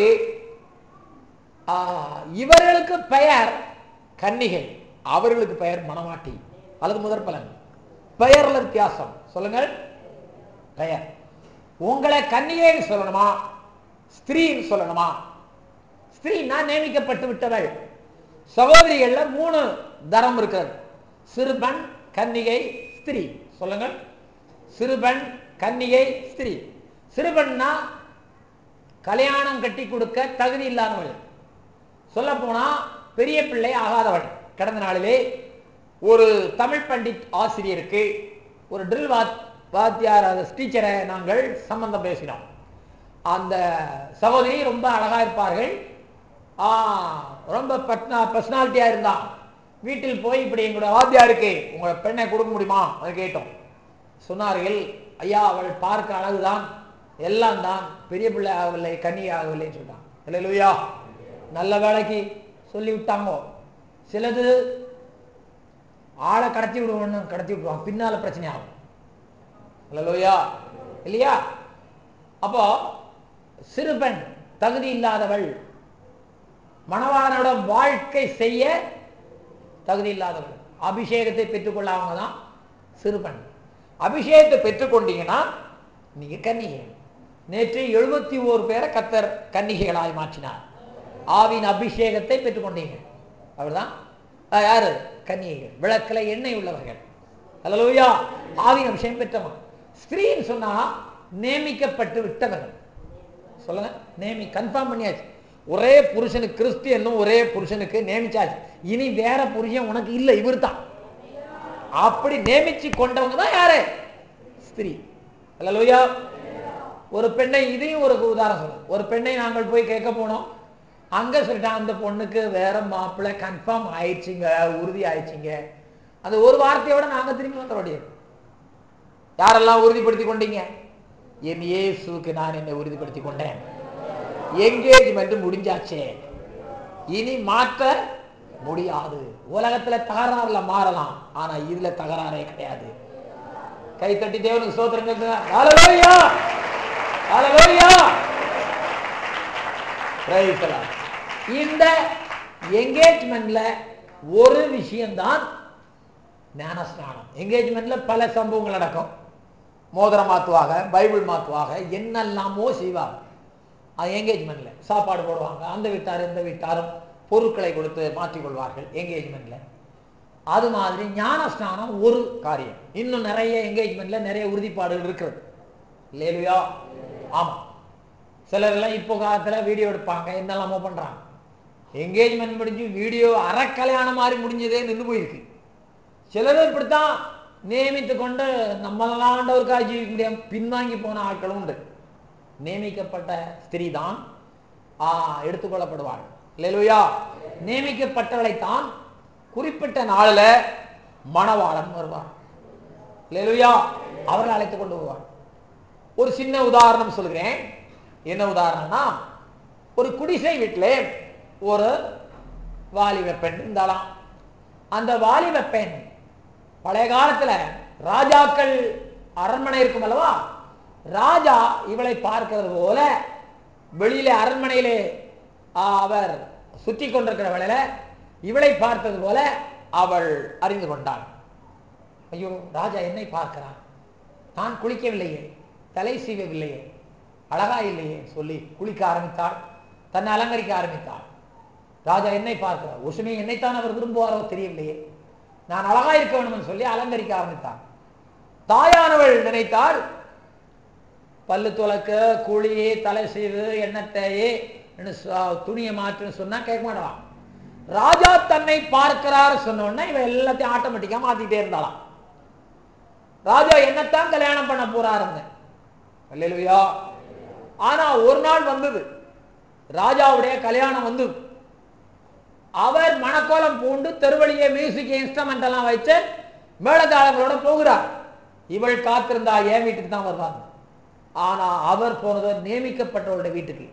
ஆ, இவர்களுக்கு பெயர் கன்னிகை அவர்களுக்கு பெயர் மணவாட்டி அல்லது முதற் பலன் பெயர்ல வித்தியாசம் சொல்லுங்கள் பெயர் உங்களை கன்னிகைன்னு சொல்லணுமா ஸ்திரீன்னு சொல்லணுமா ஸ்திரீனா நியமிக்கப்பட்டு விட்டவள் சகோதரிகள்ல மூணு தரம் இருக்கிறது சிறுபெண் கன்னிகை ஸ்திரீ சொல்லுங்கள் சிறுபெண் கன்னிகை ஸ்திரீ சிறுபெண்ணா கல்யாணம் கட்டி கொடுக்க தகுதி இல்லாதவள் சொல்ல போனா பெரிய பிள்ளை ஆகாதவள் கடந்த நாளிலே ஒரு தமிழ் பண்டிட் ஆசிரியருக்கு ஒரு ட்ரில் வாத் வாத்தியார் டீச்சரை நாங்கள் சம்பந்தம் பேசினோம் அந்த சகோதரி ரொம்ப அழகா இருப்பார்கள் ஆ, ரொம்ப பர்சனாலிட்டியா இருந்தா வீட்டில் போய் இப்படி எங்களோட வாத்தியாருக்கு உங்களோட பெண்ணை கொடுக்க முடியுமா அது கேட்டோம் சொன்னார்கள் ஐயா அவள் பார்க்க அழகுதான் எல்லாம் தான் பெரிய பிள்ளை ஆகவில்லை கன்னி ஆகவில்லைன்னு சொன்னான் இல்லையா நல்ல வேலைக்கு சொல்லி விட்டாங்கோ சிலது ஆளை கடத்தி விடுவோன்னு கடத்தி விடுவான் பின்னால பிரச்சனை ஆகும் இல்லையா இல்லையா அப்போ சிறுபெண் தகுதி இல்லாதவள் மணவாளனோட வாழ்க்கை செய்ய தகுதி இல்லாதவள் அபிஷேகத்தை பெற்றுக்கொள்ளாம தான் சிறுபெண் அபிஷேகத்தை பெற்றுக்கொண்டீங்கன்னா நீங்க கன்னிகை நேற்று எழுபத்தி ஓரு பேரை கத்தர் கன்னிகைகளாய் மாற்றினார் ஆவின் அபிஷேகத்தை பெற்றுக்கொண்டீங்க அவர்தான் அஹ், யாரு கன்னிகைகள் விளக்குல எண்ணெய் உள்ளவர்கள் அல்லலூயா ஆவின் அபிஷேகம் பெற்றவன் ஸ்திரீன்னு சொன்னா நியமிக்கப்பட்டு விட்டவர்கள் சொல்லுங்க நேமி கன்ஃபார்ம் பண்ணியாச்சு ஒரே புருஷனுக்கு கிறிஸ்டியனும் ஒரே புருஷனுக்கு நியமிச்சாச்சு இனி வேற புருஷன் உனக்கு இல்லை இவர் தான் அப்படி நியமிச்சு கொண்டவங்க தான் யாரு ஸ்திரீ அல்லலூயா ஒரு பெண்ணை இதையும் ஒரு உதாரணம் சொல்ல ஒரு பெண்ணை நாங்கள் போய் கேட்க போனோம் அங்க சொல்லிட்டான் அந்த பொண்ணுக்கு வேற மாப்பிள்ளை கன்ஃபார்ம் ஆயிடுச்சுங்க உறுதி ஆயிடுச்சுங்க அந்த ஒரு வார்த்தையோட நாங்க திரும்பி வந்துட யாரெல்லாம் உறுதிப்படுத்தி கொண்டீங்க என் இயேசுக்கு நான் என்னை உறுதிப்படுத்தி கொண்டேன் எங்கேஜ்மெண்ட் முடிஞ்சாச்சே இனி மாற்ற முடியாது உலகத்துல தகராறுல மாறலாம் ஆனா இதுல தகராறே கிடையாது கை தட்டி தேவனுக்கு சோத்திரங்கள் ஹalleluya ஹalleluya Praise the Lord. இந்த என்கேஜ்மெண்ட்ல ஒரு விஷயம்தான் ஞானஸ்நானம் என்கேஜ்மெண்ட்ல பல சம்பவங்கள் நடக்கும் மோதிரம் மாத்துவாங்க பைபிள் மாத்துவாங்க என்னெல்லாமோ செய்வாங்க அது என்கேஜ்மெண்ட்ல சாப்பாடு போடுவாங்க அந்த வீட்டார் இந்த வீட்டாரும் பொருட்களை கொடுத்து மாற்றிக்கொள்வார்கள் என்கேஜ்மெண்ட்ல அது மாதிரி ஞானஸ்நானம் ஒரு காரியம் இன்னும் நிறைய என்கேஜ்மெண்ட்ல நிறைய உறுதிப்பாடுகள் இருக்கிறது இல்லையா ஆமா சிலர் எல்லாம் இப்போ காலத்துல வீடியோ எடுப்பாங்க என்னெல்லாமோ பண்றாங்க என்கேஜ்மெண்ட் முடிஞ்சு வீடியோ அரை கல்யாணம் மாதிரி முடிஞ்சதே நின்று போயிருக்கு சிலரும் இப்படித்தான் நியமித்து கொண்டு நம்மளாம் ஆண்டவருக்காக ஜீவிக்க முடியாம பின்வாங்கி போன ஆட்களும் உண்டு நியமிக்கப்பட்ட ஸ்திரீ தான் ஆ, எடுத்துக்கொள்ளப்படுவாள் இல்லையா நியமிக்கப்பட்டவளைத்தான் குறிப்பிட்ட நாளில் மணவாளன் வருவார் இல்லையா அவரை அழைத்து கொண்டு வருவார் ஒரு சின்ன உதாரணம் சொல்கிறேன் என்ன உதாரணம்னா ஒரு குடிசை வீட்டில் ஒரு வாலிப பெண் இருந்தாலாம் அந்த வாலிப பெண் பழைய காலத்துல ராஜாக்கள் அரண்மனை இருக்கும் அல்லவா ராஜா இவளை பார்க்கிறது போல வெளியிலே அரண்மனையிலே ஆ, அவர் சுற்றி கொண்டிருக்கிற வேளையில இவளை பார்த்தது போல அவள் அறிந்து கொண்டாள் ஐயோ ராஜா என்னை பார்க்கிறான் நான் குளிக்கவில்லையே தலை சீவவில்லையே அழகா இல்லையே சொல்லி குளிக்க ஆரம்பித்தாள் தன்னை அலங்கரிக்க ஆரம்பித்தாள் ராஜா என்னை பார்க்கிறார் ஒசுமே என்னைத்தான் அவர் விரும்புவாரோ தெரியவில்லையே நான் அழகா இருக்க வேணும்னு சொல்லி அலங்கரிக்க ஆரம்பித்தாள் தாயானவள் நினைத்தாள் பல்லு துலக்க குழி தலை சீவு எண்ணத்தையே துணியை மாற்றுன்னு சொன்னா கேட்க மாட்டான் ராஜா தன்னை பார்க்கிறார் சொன்ன உடனே இவன் எல்லாத்தையும் ஆட்டோமேட்டிக்கா மாத்திட்டே இருந்தாளாம் ராஜா என்னத்தான் கல்யாணம் பண்ண போறாருங்க அல்லேலூயா ஆனா ஒரு நாள் வந்தது ராஜாவுடைய கல்யாணம் வந்தது அவர் மணக்கோலம் பூண்டு தெருவழியே மியூசிக் இன்ஸ்ட்ருமெண்ட் எல்லாம் வச்சு மேளதாளங்களோட போகிறார் இவள் காத்திருந்தா என் வீட்டுக்கு தான் வருவாங்க ஆனா அவர் போனது நியமிக்கப்பட்டவருடைய வீட்டுக்கு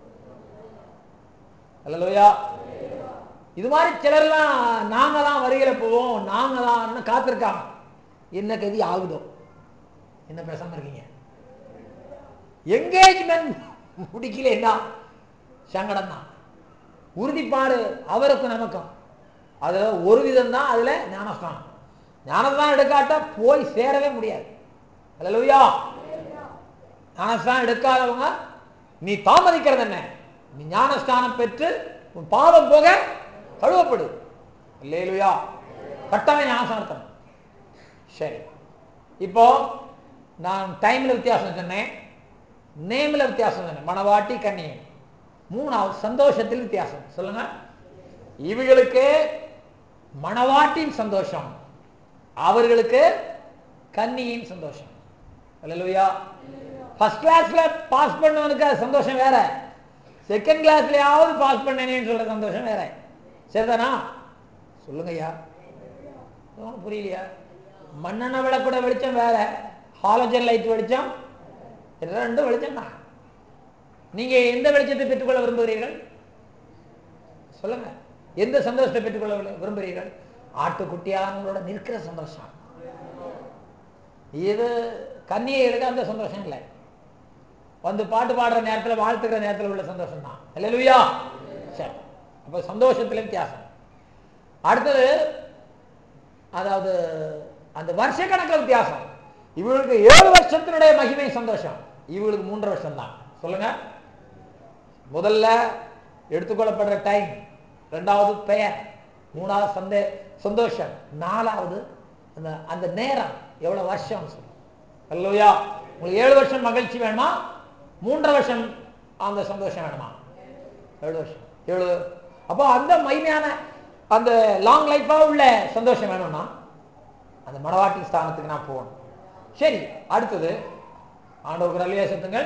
அல்லையா இது மாதிரி சிலர்லாம் நாங்க தான் வருகிற போவோம் நாங்க தான் காத்திருக்காங்க என்ன கதி ஆகுதோ என்ன பேசாம இருக்கீங்க என்கேஜ்மெண்ட் முடிக்கல என்ன சங்கடம் தான் உறுதிப்பாடு அவருக்கும் நமக்கும் அது ஒரு விதம் தான் அதுல ஞானஸ்தானம் ஞானஸ்தானம் எடுக்காட்டா போய் சேரவே முடியாது அல்லையா ஞானஸ்தானம் எடுக்காதவங்க நீ தாமதிக்கிறது என்ன நீ ஞானஸ்தானம் பெற்று உன் பாவம் போக கழுவப்படு இல்லையா கட்டாயம் ஞானஸ்தானத்தம் சரி இப்போ நான் டைம்ல வித்தியாசம் சொன்னேன் நேம்ல வித்தியாசம் சொன்னேன் மணவாட்டி கண்ணி மூணாவது சந்தோஷத்தில் வித்தியாசம் சொல்லுங்க இவர்களுக்கு மணவாட்டின் சந்தோஷம் அவர்களுக்கு கன்னியின் சந்தோஷம் அல்லையா ஃபர்ஸ்ட் கிளாஸ்ல பாஸ் பண்ணவனுக்கு அது சந்தோஷம் வேற செகண்ட் கிளாஸ்லயாவது பாஸ் பண்ணேனேன்னு சொல்ற சந்தோஷம் வேற சரிதானா சொல்லுங்க ஐயா ஒன்றும் புரியலையா மண்ணெண்ணெய் விளக்கூட வெளிச்சம் வேற ஹாலஜன் லைட் வெளிச்சம் இது ரெண்டும் வெளிச்சம் தான் நீங்க எந்த வெளிச்சத்தை பெற்றுக்கொள்ள விரும்புகிறீர்கள் சொல்லுங்க எந்த சந்தோஷத்தை பெற்றுக்கொள்ள விரு- விரும்புகிறீர்கள் ஆட்டுக்குட்டியானவங்களோட நிற்கிற சந்தோஷம் இது கன்னியைகளுக்கு அந்த சந்தோஷம் இல்லை வந்து பாட்டு பாடுற நேரத்துல வாழ்த்துக்கிற நேரத்துல உள்ள சந்தோஷம் தான் இல்லையா சரி அப்ப சந்தோஷத்துல வித்தியாசம் அடுத்தது அதாவது அந்த வருஷ கணக்குல வித்தியாசம் இவங்களுக்கு ஏழு வருஷத்தினுடைய மகிமை சந்தோஷம் இவங்களுக்கு மூன்று வருஷம் தான் சொல்லுங்க முதல்ல எடுத்துக்கொள்ளப்படுற டைம் ரெண்டாவது பெயர் மூணாவது சந்தே சந்தோஷம் நாலாவது அந்த அந்த நேரம் எவ்வளவு வருஷம் சொல்லுங்க அல்லையா உங்களுக்கு ஏழு வருஷம் மகிழ்ச்சி வேணுமா மூன்றரை வருஷம் அந்த சந்தோஷம் வேணுமா ஏழு வருஷம் ஏழு அப்போ அந்த மகிமையான அந்த லாங் லைஃபா உள்ள சந்தோஷம் வேணும்னா அந்த மணவாட்டி ஸ்தானத்துக்கு நான் போகணும் சரி அடுத்தது ஆண்டவருக்கு நல்ல சத்துங்கள்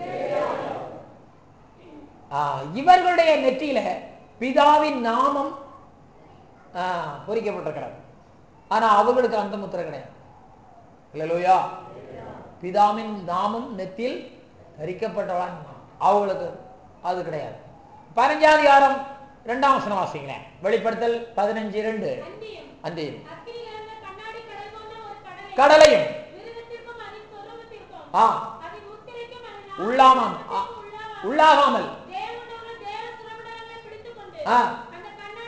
ஆ, இவர்களுடைய நெற்றியில பிதாவின் நாமம் ஆ, பொறிக்கப்பட்டிருக்கிறது ஆனா அவர்களுக்கு அந்த முத்திரை கிடையாது இல்லையா பிதாவின் நாமம் நெத்தியில் தரிக்கப்பட்டவளான் அவங்களுக்கு அது கிடையாது பதினஞ்சாதிகாரம் இரண்டாம் வசனம் வாசிக்கிறேன் வெளிப்படுத்தல் பதினஞ்சு இரண்டு அன்றியும் அந்தியும் அக்கினி கலந்த கண்ணாடி கடல் போன்ற ஒரு கடலை கடலையும் மிருகத்திற்கும் அதன் சொரூபத்திற்கும் ஆ அதன் முத்திரைக்கும் அதன் உள்ளாமாம் ஆ, உள்ளாமல் உள்ளாகாமல் தேவனுடைய தேவ சுரமண்டலங்களை பிடித்துக்கொண்டு ஆ. அந்த கண்ணாடி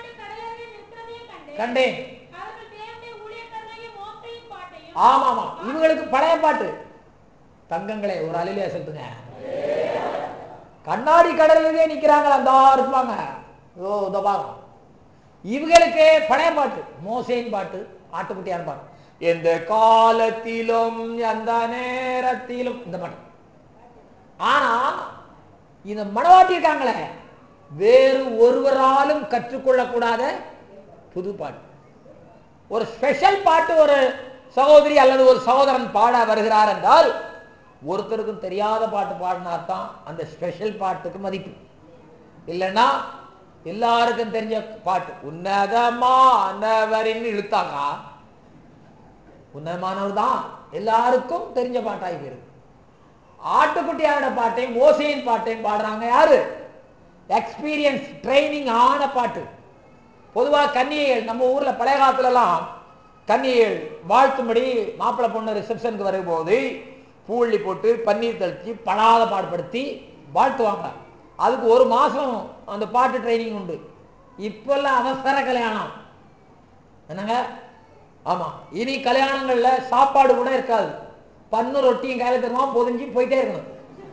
கண்டேன் அவர்கள் தேவனுடைய ஊழியக்காரனாகிய மோசையின் பாட்டையும் ஆமா ஆமா இவங்களுக்கு பழைய பாட்டு தங்கங்களே ஒரு அலையிலே செலுத்துங்க கண்ணாடி கடலிலே நிக்கிறாங்க அந்த இருப்பாங்க ஓ இந்த பாருங்க இவங்களுக்கு பழைய பாட்டு மோசேன் பாட்டு ஆட்டுக்குட்டியார் பாட்டு எந்த காலத்திலும் எந்த நேரத்திலும் இந்த பாட்டு ஆனா இந்த மனவாட்டி இருக்காங்களே வேறு ஒருவராலும் கற்றுக்கொள்ளக்கூடாத புது பாட்டு ஒரு ஸ்பெஷல் பாட்டு ஒரு சகோதரி அல்லது ஒரு சகோதரன் பாட வருகிறார் என்றால் ஒருத்தருக்கும் தெரியாத பாட்டு பாடினார் தான் அந்த ஸ்பெஷல் பாட்டுக்கு மதிப்பு இல்லைன்னா எல்லாருக்கும் தெரிஞ்ச பாட்டு உன்னதமானவரின் இழுத்தாங்க உன்னதமானவர் தான் எல்லாருக்கும் தெரிஞ்ச பாட்டாகி போயிருக்கு ஆட்டுக்குட்டியாரோட பாட்டையும் மோசையின் பாட்டையும் பாடுறாங்க யாரு எக்ஸ்பீரியன்ஸ் ட்ரைனிங் ஆன பாட்டு பொதுவா கன்னியைகள் நம்ம ஊர்ல பழைய காலத்துலலாம் கன்னியைகள் வாழ்த்தும்படி மாப்பிள்ளை பொண்ணு ரிசப்ஷனுக்கு வரும்போது பூள்ளி போட்டு பன்னீர் தெளிச்சு படாத பாடுபடுத்தி வாழ்த்துவாங்க அதுக்கு ஒரு மாசம் அந்த பாட்டு ட்ரைனிங் உண்டு இப்பெல்லாம் அவசர கல்யாணம் என்னங்க ஆமா இனி கல்யாணங்கள்ல சாப்பாடு கூட இருக்காது பன்னு ரொட்டியும் கையில தருமா பொதிஞ்சு போயிட்டே இருக்கணும்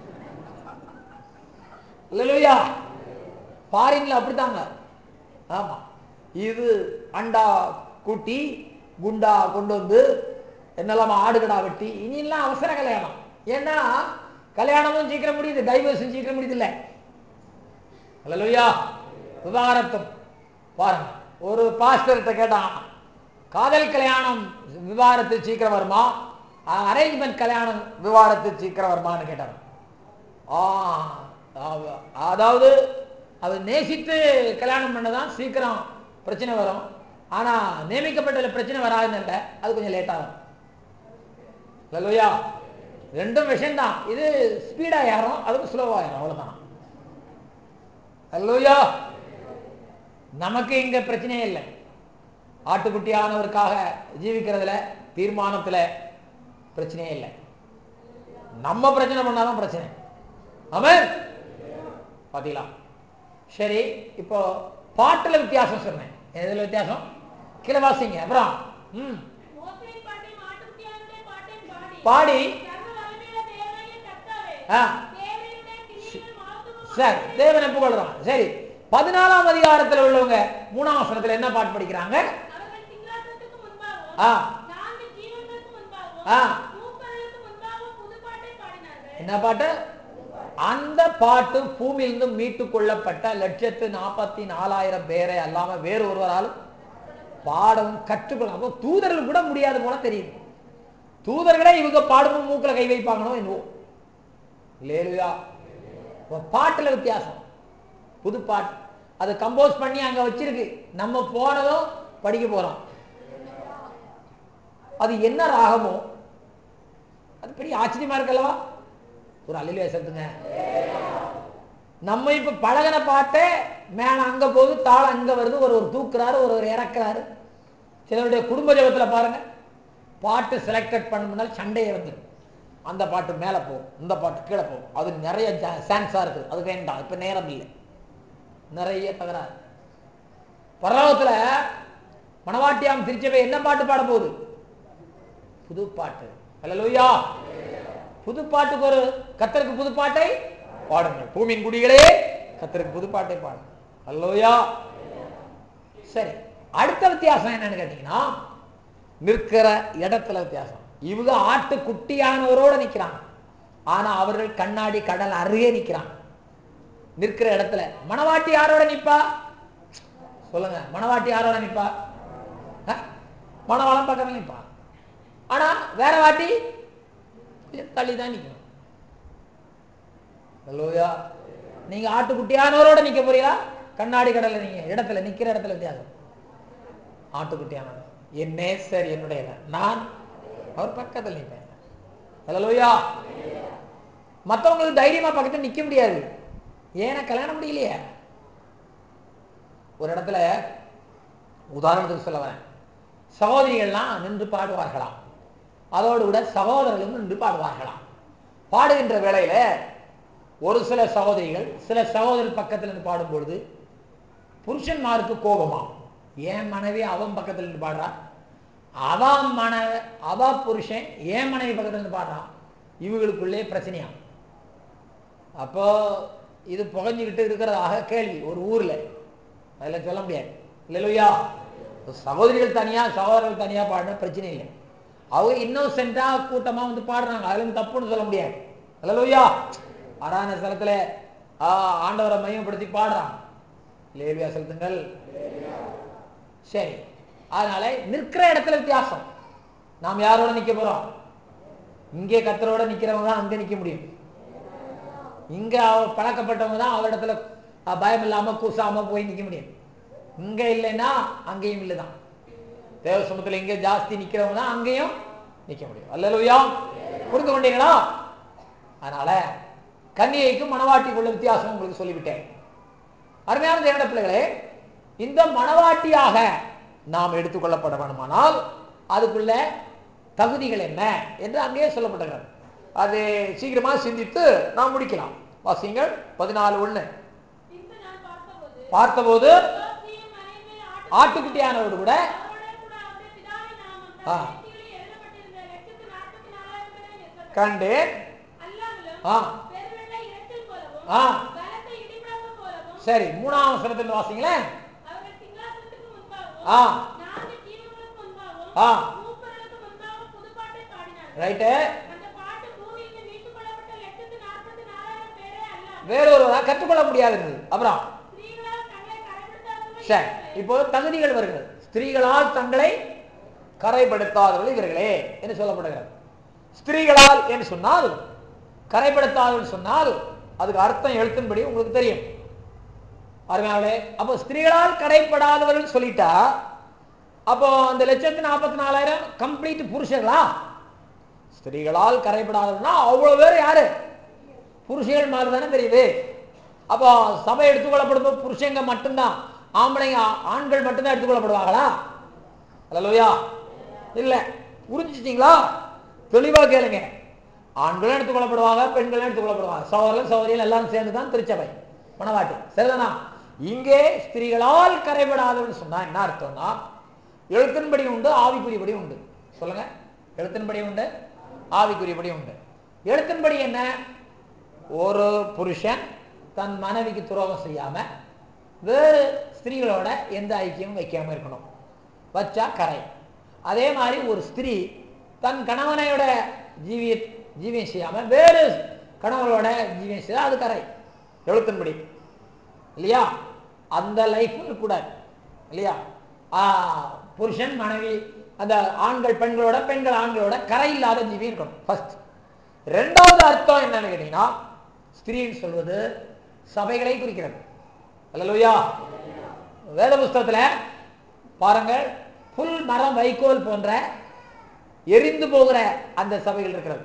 இல்லையா ஃபாரின்ல அப்படித்தாங்க ஆமா இது அண்டா கூட்டி குண்டா கொண்டு வந்து என்னெல்லாம் ஆடுகடா வெட்டி இனியெல்லாம் அவசர கல்யாணம் ஏன்னா கல்யாணமும் சீக்கிரம் முடியுது டைவர்ஸும் சீக்கிரம் முடியுது இல்லை அல்லையா விவாகரத்தும் பாருங்க ஒரு பாஸ்டர்கிட்ட கேட்டான் காதல் கல்யாணம் விவாகரத்து சீக்கிரம் வருமா அரேஞ்ச்மெண்ட் கல்யாணம் விவாகரத்து சீக்கிரம் வருமான்னு கேட்டார் ஆ அவ- அதாவது அது நேசித்து கல்யாணம் பண்ணதான் சீக்கிரம் பிரச்சனை வரும் ஆனா நியமிக்கப்பட்ட பிரச்சனை வராதுன்னு இல்லை அது கொஞ்சம் லேட் ஆகும் இல்லையா ரெண்டும் விஷயம்தான் இது ஸ்பீடா ஏறும் அதுக்கு ஸ்லோவா ஏறும் அவ்வளவுதான் அல்லோயா நமக்கு இங்க பிரச்சனையே இல்லை ஆட்டுக்குட்டியானவருக்காக ஜீவிக்கிறதுல தீர்மானத்துல பிரச்சனையே இல்லை நம்ம பிரச்சனை பண்ணாதான் பிரச்சனை ஆமென் பாத்தீங்களா சரி இப்போ பாட்டுல வித்தியாசம் சொன்னேன் எதுல வித்தியாசம் கீழே வாசிங்க அப்புறம் ம் மோசையின் பாட்டையும் ஆட்டுக்குட்டியாருடைய பாட்டையும் பாடி பாடி சர்வ வல்லமையுள்ள தேவனாகிய கர்த்தாவே, ஆ தேவனுடைய கிரியைகள் மகத்துவமும் சரி தேவனை புகழ்றான் சரி பதினாலாம் அதிகாரத்துல உள்ளவங்க மூணாம் வசனத்துல என்ன பாட்டு படிக்கிறாங்க அவர்கள் சிங்காசனத்துக்கு முன்பாகவும் ஆ நான்கு ஜீவன்களுக்கு முன்பாகவும் ஆ. மூப்பர்களுக்கு முன்பாகவும் புது பாட்டை பாடினார்கள் என்ன பாட்டு அந்த பாட்டு பூமியிலிருந்து மீட்டு கொள்ளப்பட்ட லட்சத்து நாற்பத்தி நாலாயிரம் பேரை அல்லாம வேறு ஒருவராலும் பாடவும் கற்றுக்கொள்ள அப்போ தூதர்கள் கூட முடியாது போல தெரியுது தூதர்களே இவங்க பாடும் மூக்குல கை வைப்பாங்களோ என்னவோ லேலுயா அப்ப பாட்டுல வித்தியாசம் புது பாட்டு அது கம்போஸ் பண்ணி அங்க வச்சிருக்கு நம்ம போனதும் படிக்க போறோம் அது என்ன ராகமோ அது பெரிய ஆச்சரியமா இருக்கல்லவா ஒரு அழிலே செலுத்துங்க நம்ம இப்ப பழகின பாட்டே மேல அங்க போகுது தாளம் அங்க வருது ஒரு ஒரு தூக்குறாரு ஒரு ஒரு இறக்குறாரு சிலருடைய குடும்ப ஜபத்துல பாருங்க பாட்டு செலக்டட் பண்ண முன்னால் சண்டையே வந்துடும் அந்த பாட்டு மேல போகும் இந்த பாட்டு கீழே போகும் அது நிறைய சான்ஸா இருக்குது அது வேண்டாம் இப்ப நேரம் இல்லை நிறைய தகராறு பரலோகத்துல மணவாட்டியாம் திருச்சபை என்ன பாட்டு பாட போகுது புது பாட்டு அல்லேலூயா புது பாட்டுக்கு ஒரு கத்தருக்கு புது பாட்டை பாடுங்கள் பூமியின் குடிகளே கத்தருக்கு புது பாட்டை பாடுங்கள் அல்லோயா சரி அடுத்த வித்தியாசம் என்னன்னு கேட்டீங்கன்னா நிற்கிற இடத்துல வித்தியாசம் இவங்க ஆட்டு குட்டியானவரோட நிக்கிறாங்க ஆனா அவர்கள் கண்ணாடி கடல் அருகே நிக்கிறாங்க நிற்கிற இடத்துல மணவாட்டி யாரோட நிப்பா சொல்லுங்க மணவாட்டி யாரோட நிப்பா அஹ்? மணவாளம் பக்கத்துல நிப்பா ஆனா வேற வாட்டி தள்ளி தான் நிக்கணும் ஹலோயா நீங்க ஆட்டுக்குட்டியானவரோட நிக்க போறீங்களா கண்ணாடி கடல்ல நீங்க இடத்துல நிக்கிற இடத்துல வித்தியாசம் ஆட்டுக்குட்டியானவர் என் நேசர் என்னுடைய நான் அவர் பக்கத்தில் நிற்பேன் ஹலோயா மற்றவங்களுக்கு தைரியமா பக்கத்துல நிக்க முடியாது ஏன்னா கல்யாணம் முடியலையே ஒரு இடத்துல உதாரணத்துக்கு சொல்ல வரேன் சகோதரிகள்லாம் நின்று பாடுவார்களாம் அதோடு கூட சகோதரர்களும் நின்று பாடுவார்களாம் பாடுகின்ற வேளையில ஒரு சில சகோதரிகள் சில சகோதரர் பக்கத்தில் இருந்து பாடும் பொழுது புருஷன்மாருக்கு கோபமா என் மனைவி அவன் பக்கத்துல இருந்து பாடுறா அவன் மன அவ புருஷன் என் மனைவி பக்கத்துல இருந்து பாடுறான் இவங்களுக்குள்ளே பிரச்சனையா அப்போ இது புகஞ்சுக்கிட்டு இருக்கிறதாக கேள்வி ஒரு ஊர்ல அதில் சொல்ல முடியாது இல்லையா சகோதரிகள் தனியா சகோதரர்கள் தனியா பாடின பிரச்சனை இல்லை அவங்க இன்னோசென்டா கூட்டமா வந்து பாடுறாங்க அதுல இருந்து தப்புன்னு சொல்ல முடியாது இல்லையா அரான ஸ்தலத்துல ஆ, ஆண்டவரை மையப்படுத்தி பாடுறான் லேவியா செலுத்துங்கள் சரி அதனால நிற்கிற இடத்துல வித்தியாசம் நாம் யாரோட நிக்க போறோம் இங்கே கத்தரோட நிக்கிறவங்க தான் அங்க நிக்க முடியும் இங்க அவ பழக்கப்பட்டவங்க தான் அவரிடத்துல அஹ், பயம் இல்லாம கூசாம போய் நிக்க முடியும் இங்க இல்லைன்னா அங்கேயும் இல்லைதான் தேவ சமூகத்துல இங்க ஜாஸ்தி நிக்கிறவங்க தான் அங்கேயும் நிக்க முடியும் அல்லலுயா புரிந்து கொண்டீங்களா அதனால கன்னிகைக்கும் மணவாட்டிக்குள்ள வித்தியாசம் உங்களுக்கு சொல்லிவிட்டேன் அருமையான தேவன பிள்ளைகளே இந்த மணவாட்டியாக நாம் எடுத்துக்கொள்ளப்பட வேணுமானால் அதுக்குள்ள தகுதிகள் என்ன என்று அங்கேயே சொல்லப்பட்டிருக்கிறது அது சீக்கிரமா சிந்தித்து நாம் முடிக்கலாம் வாசிங்கள் பதினாலு ஒண்ணு பின்பு நான் பார்த்தபோது பார்த்தபோது யோசேப்பு மலைமேல் ஆட்டு- ஆட்டுக்குட்டியானவரோடு கூட அவரோடே கூட அவருடைய பிதாவின் நாமம் ஆ. தன் நெற்றிகளில் எழுதப்பட்டிருந்த லட்சத்து நாற்பத்தி நாலாயிரம் பேரை நிறுத்தப்பட்டார். கண்டேன் அல்லாமலும் ஆ. பெருவெள்ள இரைச்சல் போலவும் ஆ. பலத்த இடிமுழக்கம் போலவும் சரி மூணாம் வசனத்தில் வாசிங்களேன் அவர்கள் சிங்காசனத்துக்கு முன்பாகவும் ஆ. நான்கு ஜீவன்களுக்கு முன்பாகவும் ஆ. மூப்பர்களுக்கு முன்பாகவும் புதுப்பாட்டை பாடினார்கள் ரைட்டு அந்த பாட்டு பூமியிலிருந்து மீட்டுக் கொள்ளப்பட்ட லட்சத்து நாற்பத்தி நாலாயிரம் பேரே அல்லாமல் வேறொருவரா கற்றுக்கொள்ள முடியாது அப்புறம் ஸ்திரீகளால் தங்களை கரைப்படுத்தாதவர்கள் சரி இவர்களே. இப்போ தகுதிகள் வருகிறது ஸ்திரீகளால் தங்களை கரைப்படுத்தாதவர்கள் இவர்களே என்று சொல்லப்படுகிறது ஸ்திரீகளால் என்று சொன்னால் கரைப்படுத்தாதவர்கள் சொன்னால் அதுக்கு அர்த்தம் எழுத்தின்படி உங்களுக்கு தெரியும் அருமையாளே அப்போ ஸ்திரீகளால் கரைப்படாதவர்கள் சொல்லிட்டா அப்போ அந்த லட்சத்து நாற்பத்தி நாலாயிரம் கம்ப்ளீட் புருஷர்களா ஸ்திரீகளால் கரைப்படாதவர்கள்னா அவ்வளவு பேர் யாரு புருஷர்கள் மாதிரி தானே தெரியுது அப்போ சபை எடுத்துக்கொள்ளப்படும் புருஷங்க மட்டும்தான் ஆம்பளைங்க ஆ- ஆண்கள் மட்டும்தான் எடுத்துக்கொள்ளப்படுவாங்களா அல்லையா இல்ல புரிஞ்சுச்சிங்களா தெளிவா கேளுங்க ஆண்களும் எடுத்துக்கொள்ளப்படுவாங்க பெண்களும் எடுத்துக்கொள்ளப்படுவாங்க சகோதரர்கள் சகோதரிகள் எல்லாரும் சேர்ந்து தான் திருச்சபை மணவாட்டி சரிதானா இங்கே ஸ்திரீகளால் கரைபடாதவன்னு சொன்னா என்ன அர்த்தம்னா எழுத்தின்படி உண்டு ஆவிக்குரியபடி உண்டு சொல்லுங்க எழுத்தின்படி உண்டு ஆவிக்குரியபடி உண்டு எழுத்தின்படி என்ன ஒரு புருஷன் தன் மனைவிக்கு துரோகம் செய்யாம வேறு ஸ்திரீகளோட எந்த ஐக்கியமும் வைக்காம இருக்கணும் வச்சா கரை அதே மாதிரி ஒரு ஸ்திரீ தன் கணவனையோட ஜீவிய ஜீவியம் செய்யாம வேறு கணவனோட ஜீவியம் செய்தால் அது கரை எழுத்தின்படி இல்லையா அந்த லைஃப் இருக்கக்கூடாது இல்லையா ஆ, புருஷன் மனைவி அந்த ஆண்கள் பெண்களோட பெண்கள் ஆண்களோட கரை இல்லாத ஜீவி இருக்கணும் ஃபர்ஸ்ட் ரெண்டாவது அர்த்தம் என்னன்னு கேட்டீங்கன்னா ஸ்திரீன்னு சொல்வது சபைகளை குறிக்கிறது அல்லையா வேத புஸ்தகத்துல பாருங்கள் புல் மரம் வைக்கோல் போன்ற எரிந்து போகிற அந்த சபைகள் இருக்கிறது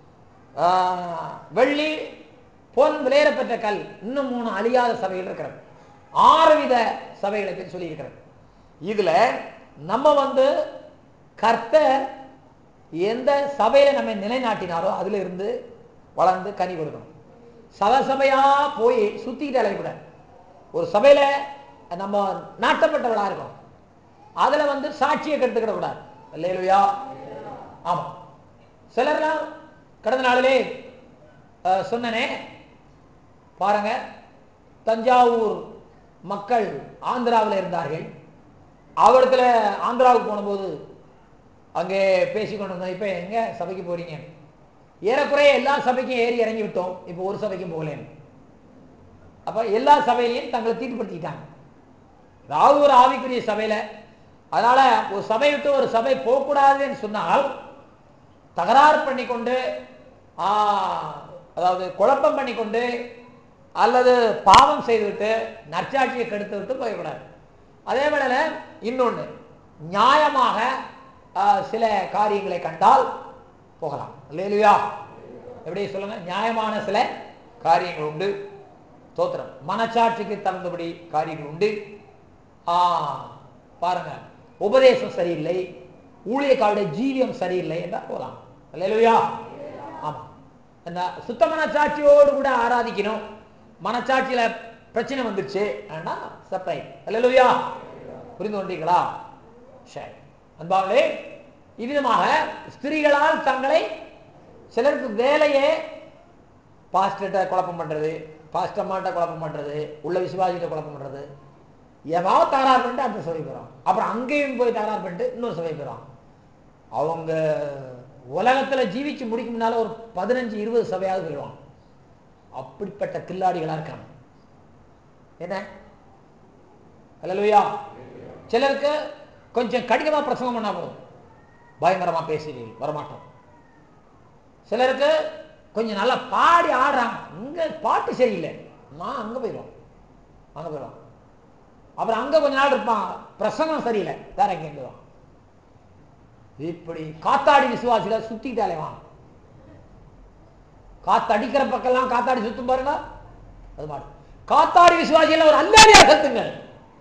ஆஹ், வெள்ளி பொன் விலையேறப்பெற்ற கல் இன்னும் மூணு அழியாத சபைகள் இருக்கிறது ஆறு வித சபைகளை பற்றி சொல்லி இருக்கிறது இதுல நம்ம வந்து கர்த்தர் எந்த சபையில நம்ம நிலைநாட்டினாரோ அதுல இருந்து வளர்ந்து கனி கொடுக்கணும் சபை சபையா போய் சுத்திக்கிட்டு அலையக்கூடாது ஒரு சபையில நம்ம நாட்டப்பட்டவளா இருக்கணும் அதுல வந்து சாட்சியை கெடுத்துக்கிட கூடாது இல்லையா ஆமா சிலர்லாம் கடந்த நாளிலே அஹ், சொன்னனே பாருங்க தஞ்சாவூர் மக்கள் ஆந்திராவில் இருந்தார்கள் அவரிடத்துல ஆந்திராவுக்கு போனபோது அங்கே பேசிக்கொண்டு இருந்தோம் இப்போ எங்க சபைக்கு போறீங்க ஏறக்குறைய எல்லா சபைக்கும் ஏறி இறங்கி விட்டோம் இப்போ ஒரு சபைக்கும் போகலேன்னு அப்ப எல்லா சபையிலையும் தங்களை தீட்டுப்படுத்திக்கிட்டாங்க ஏதாவது ஒரு ஆவிக்குரிய சபையில அதனால ஒரு சபை விட்டு ஒரு சபை போகக்கூடாதுன்னு சொன்னால் தகராறு பண்ணிக்கொண்டு ஆ, அதாவது குழப்பம் பண்ணிக்கொண்டு அல்லது பாவம் செய்துவிட்டு நற்சாட்சியை கெடுத்து விட்டு போயக்கூடாது அதே வேளையில இன்னொன்று நியாயமாக ஆ, சில காரியங்களை கண்டால் போகலாம் இல்லையா எப்படி சொல்லுங்க நியாயமான சில காரியங்கள் உண்டு தோத்திரம் மனச்சாட்சிக்கு தகுந்தபடி காரியங்கள் உண்டு ஆ பாருங்க உபதேசம் சரியில்லை ஊழியக்காருடைய ஜீவியம் சரியில்லை என்றால் போகலாம் இல்லையா ஆமா அந்த சுத்த மனச்சாட்சியோடு கூட ஆராதிக்கணும் மனச்சாட்சியில பிரச்சனை வந்துருச்சு ஆனா சப்ரை இல்லையா புரிந்து கொண்டீர்களா சரி அன்பாங்களே இவ்விதமாக ஸ்திரீகளால் தங்களை சிலருக்கு வேலையே பாஸ்டர்கிட்ட குழப்பம் பண்றது பாஸ்டம்மாட்ட குழப்பம் பண்றது உள்ள விசுவாசிகிட்ட குழப்பம் பண்றது எதாவது தகராறு பண்ணிட்டு அந்த சபை போகிறான் அப்புறம் அங்கேயும் போய் தகராறு பண்ணிட்டு இன்னொரு சபை போகிறான் அவங்க உலகத்துல ஜீவிச்சு முடிக்கும் முன்னால ஒரு பதினஞ்சு இருபது சபையாவது போயிடுவான் அப்படிப்பட்ட கில்லாடிகளா இருக்காங்க என்ன அல்லலுயா சிலருக்கு கொஞ்சம் கடினமா பிரசங்கம் பண்ணா போதும் பயங்கரமா பேசுவீர்கள் வரமாட்டோம் சிலருக்கு கொஞ்சம் நல்லா பாடி ஆடுறாங்க இங்க பாட்டு சரியில்லை நான் அங்க போயிடுவோம் அங்க போயிடுவான் அப்புறம் அங்க கொஞ்ச நாள் இருப்பான் பிரசங்கம் சரியில்லை வேற எங்க இருந்துவான் இப்படி காத்தாடி விசுவாசில சுத்திட்டாலே வாங்க காத்தடிக்கிற பக்கம்லாம் காத்தாடி சுத்தும் பாருங்க அது மாதிரி காத்தாடி விசுவாசியில ஒரு அல்லாடியா கத்துங்கள்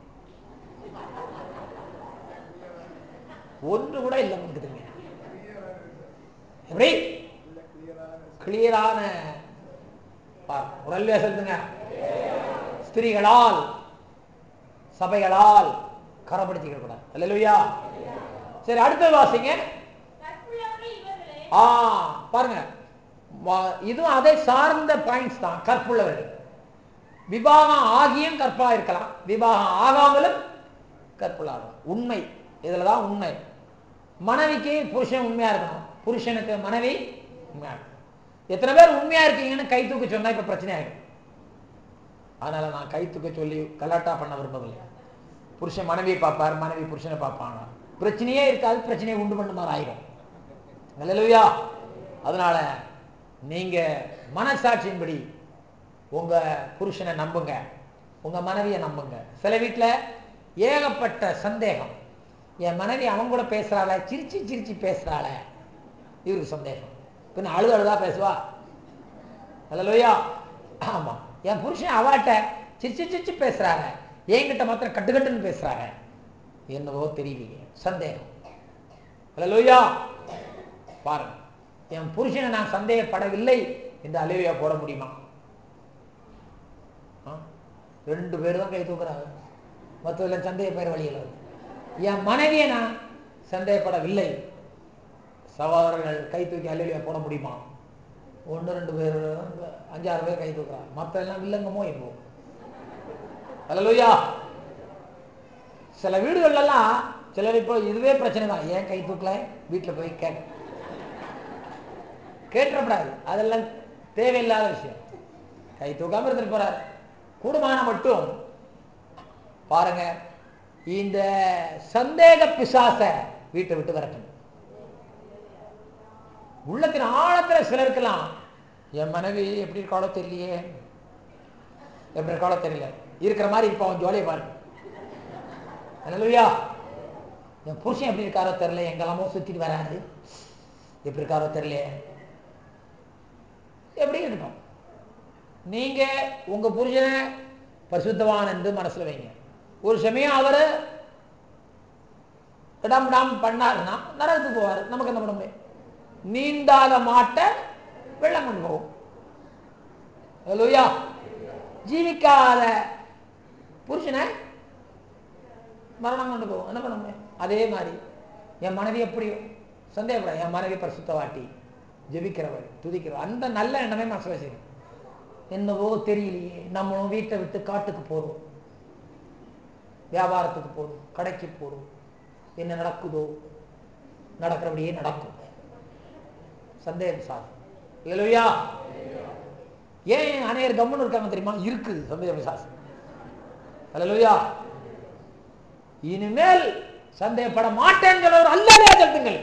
ஒன்று கூட இல்லை இருக்குதுங்க எப்படி கிளியரான உடல்வே செலுத்துங்க ஸ்திரீகளால் சபைகளால் கரப்படுத்திக்க கூடாது அல்லையா சரி அடுத்தது வாசிங்க கற்புள்ளவர்கள் இவர்களே ஆ பாருங்க வா- இதுவும் அதை சார்ந்த பாயிண்ட்ஸ் தான் கற்புள்ளவர்கள் விவாகம் ஆகியும் கற்பா இருக்கலாம் விவாகம் ஆகாமலும் கற்புள்ளாகும் உண்மை இதுல தான் உண்மை மனைவிக்கு புருஷன் உண்மையா இருக்கணும் புருஷனுக்கு மனைவி உண்மையா இருக்கணும் எத்தனை பேர் உண்மையா இருக்கீங்கன்னு கை தூக்க சொன்னா இப்ப பிரச்சனை ஆயிடும் அதனால நான் கை தூக்க சொல்லி கலாட்டா பண்ண விரும்பவில்லை புருஷன் மனைவியை பார்ப்பார் மனைவி புருஷனை பார்ப்பாங்க பிரச்சனையே இருக்காது பிரச்சனையை உண்டு பண்ண மாதிரி ஆயிடும் நல்லலுயா அதனால நீங்க மனசாட்சியின்படி உங்க புருஷனை நம்புங்க உங்க மனைவியை நம்புங்க சில வீட்டுல ஏகப்பட்ட சந்தேகம் என் மனைவி அவன் கூட பேசுறாள சிரிச்சு சிரிச்சு பேசுறாள இவருக்கு சந்தேகம் பின்ன அழுது அழுதா பேசுவா அல்லையா ஆமா என் புருஷன் அவாட்ட சிரிச்சு சிரிச்சு பேசுறாங்க என்கிட்ட மாத்திரம் கட்டு கட்டுன்னு பேசுறாங்க என்னவோ தெரியலையே சந்தேகம் அல்லையா பாருங்க என் புருஷனை நான் சந்தேகப்படவில்லை என்று அலுவையா போட முடியுமா ஆ? ரெண்டு பேரும் தான் கை தூக்குறாங்க மற்றதில் சந்தேக பேர் வழியில் என் மனைவியை நான் சந்தேகப்படவில்லை சகோதரர்கள் கை தூக்கி அலுவலியா போட முடியுமா ஒன்று ரெண்டு பேர் அஞ்சாறு பேர் கை தூக்குறாங்க மற்ற எல்லாம் இல்லங்கமோ இப்போ அல்லையா சில வீடுகள்லாம் சிலர் இப்போ இதுவே பிரச்சனை தான் ஏன் கை தூக்கல வீட்டில் போய் கேட்க கேட்டுறப்படாது அதெல்லாம் தேவையில்லாத விஷயம் கை தூக்காம இருந்துட்டு போறார் கூடுமான மட்டும் பாருங்க இந்த சந்தேக பிசாச வீட்டை விட்டு வரட்டும் உள்ளத்தின் ஆழத்துல சிலருக்கெல்லாம் என் மனைவி எப்படி இருக்காளோ தெரியலையே எப்படி இருக்காளோ தெரியல இருக்கிற மாதிரி இப்போ அவன் ஜோலியை பாருங்க அல்லையா என் புருஷன் எப்படி இருக்காரோ தெரியல எங்கெல்லாமோ சுத்திட்டு வராரு எப்படி இருக்காரோ தெரியல எப்படி இருக்கட்டும் நீங்க உங்க புருஷனை பரிசுத்தவான் என்று மனசுல வைங்க ஒரு சமயம் அவரு இடம் இடம் பண்ணாருன்னா நரகத்துக்கு போவாரு நமக்கு என்ன பண்ண முடியும் நீந்தாத மாட்டை வெள்ளம் கொண்டு போகும் அல்லையா ஜீவிக்காத புருஷனை மரணம் கொண்டு போகும் என்ன பண்ண முடியும் அதே மாதிரி என் மனைவி எப்படியோ சந்தேகப்பட என் மனைவி பரிசுத்தவாட்டி ஜெபிக்கிறவர் துதிக்கிறவர் அந்த நல்ல எண்ணமே மனசுல வச்சுக்கணும் என்னவோ தெரியலையே நம்மளும் வீட்டை விட்டு காட்டுக்கு போறோம் வியாபாரத்துக்கு போறோம் கடைக்கு போறோம் என்ன நடக்குதோ நடக்கிறபடியே நடக்கும் சந்தேகம் சார் இல்லையா ஏன் அநேகர் கம்முன்னு இருக்காங்க தெரியுமா இருக்குது சந்தேக விசாசம் அல்லையா இனிமேல் சந்தேகப்பட மாட்டேங்கிற ஒரு அல்லவே செலுத்துங்கள்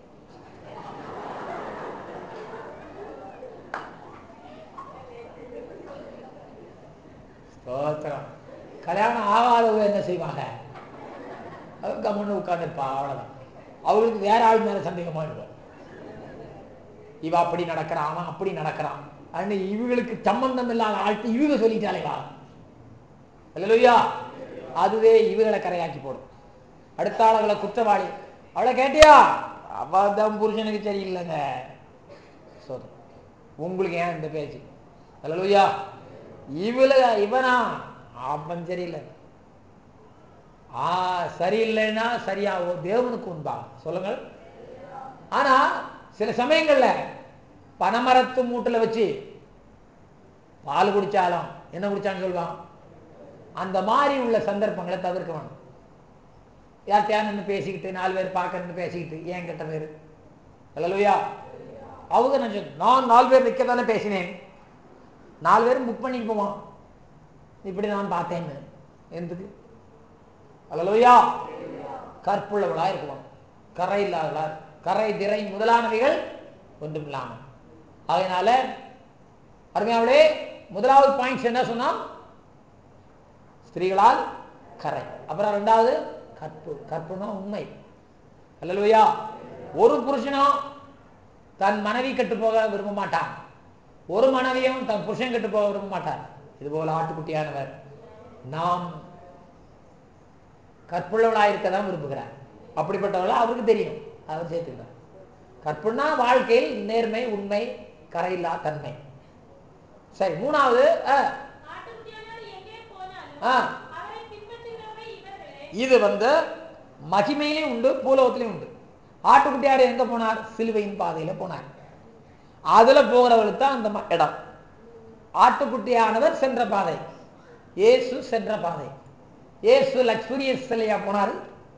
ஸ்தோத்திரம் கல்யாணம் ஆகாதவங்க என்ன செய்வாங்க அவங்க கம்முன்னு உட்கார்ந்துருப்பா அவ்வளவுதான் அவங்களுக்கு வேற ஆள் மேல சந்தேகமா இருக்கும் இவ அப்படி நடக்கிறான் அவன் அப்படி நடக்கிறான் அன்னு இவங்களுக்கு சம்பந்தம் இல்லாத ஆள்கிட்ட இவங்க சொல்லிட்டாலே வா இல்லையா அதுவே இவங்களை கரையாக்கி போடும் அடுத்த ஆளுகளை குற்றவாளி அவளை கேட்டியா அவ தான் புருஷனுக்கு சரியில்லைங்க சோதம் உங்களுக்கு ஏன் இந்த பேச்சு அல்லையா இவள இவனா அவன் சரியில்லை ஆ சரியில்லைன்னா சரியாகும் தேவனுக்கு உண்பா சொல்லுங்கள் ஆனா சில சமயங்கள்ல பனைமரத்து மூட்டுல வச்சு பால் குடிச்சாலும் என்ன குடிச்சான்னு சொல்லுவான் அந்த மாதிரி உள்ள சந்தர்ப்பங்களை தவிர்க்க வேணும் யார்த்தையா நின்று பேசிக்கிட்டு நாலு பேர் பார்க்க நின்று பேசிக்கிட்டு ஏன் கெட்ட பேர் அல்லையா அவங்க நினைச்சு நான் நாலு பேர் நிற்க தானே பேசினேன் நாலு பேரும் புக் பண்ணி போவான் இப்படி நான் பார்த்தேன்னு எதுக்கு அல்லையா கற்புள்ளவளா இருக்குவான் கரை இல்லாதவளா கரை திரை முதலானவைகள் ஒன்றும் இல்லாமல் அதனால அருமையாவளே முதலாவது பாயிண்ட்ஸ் என்ன சொன்னா ஸ்திரீகளால் கரை அப்புறம் ரெண்டாவது கற்பு கற்புனா உண்மை அல்லலுயா ஒரு புருஷனும் தன் மனைவி கெட்டு போக விரும்ப மாட்டான் ஒரு மனைவியும் தன் புருஷன் கெட்டு போக விரும்ப மாட்டார் இது போல ஆட்டுக்குட்டியானவர் நாம் கற்புள்ளவளாக இருக்க தான் விரும்புகிறார் அப்படிப்பட்டவளா அவருக்கு தெரியும் அவர் சேர்த்துக்கிறார் கற்புனா வாழ்க்கையில் நேர்மை உண்மை கரையில்லா தன்மை சரி மூணாவது அஹ், ஆட்டுக்குட்டியானவர் எங்கே போனாலும் ஆ. அவரை பின்பற்றுகிறவர்கள் இவர்களே இது வந்து மகிமையிலையும் உண்டு பூலோகத்திலையும் உண்டு ஆட்டுக்குட்டியார் எங்க போனார் சிலுவையின் பாதையில போனார் அதுல போகிறவளுக்கு தான் அந்த ம- இடம் ஆட்டுக்குட்டியானவர் சென்ற பாதை இயேசு சென்ற பாதை இயேசு லக்ஷ்மரிய சிலையா போனார்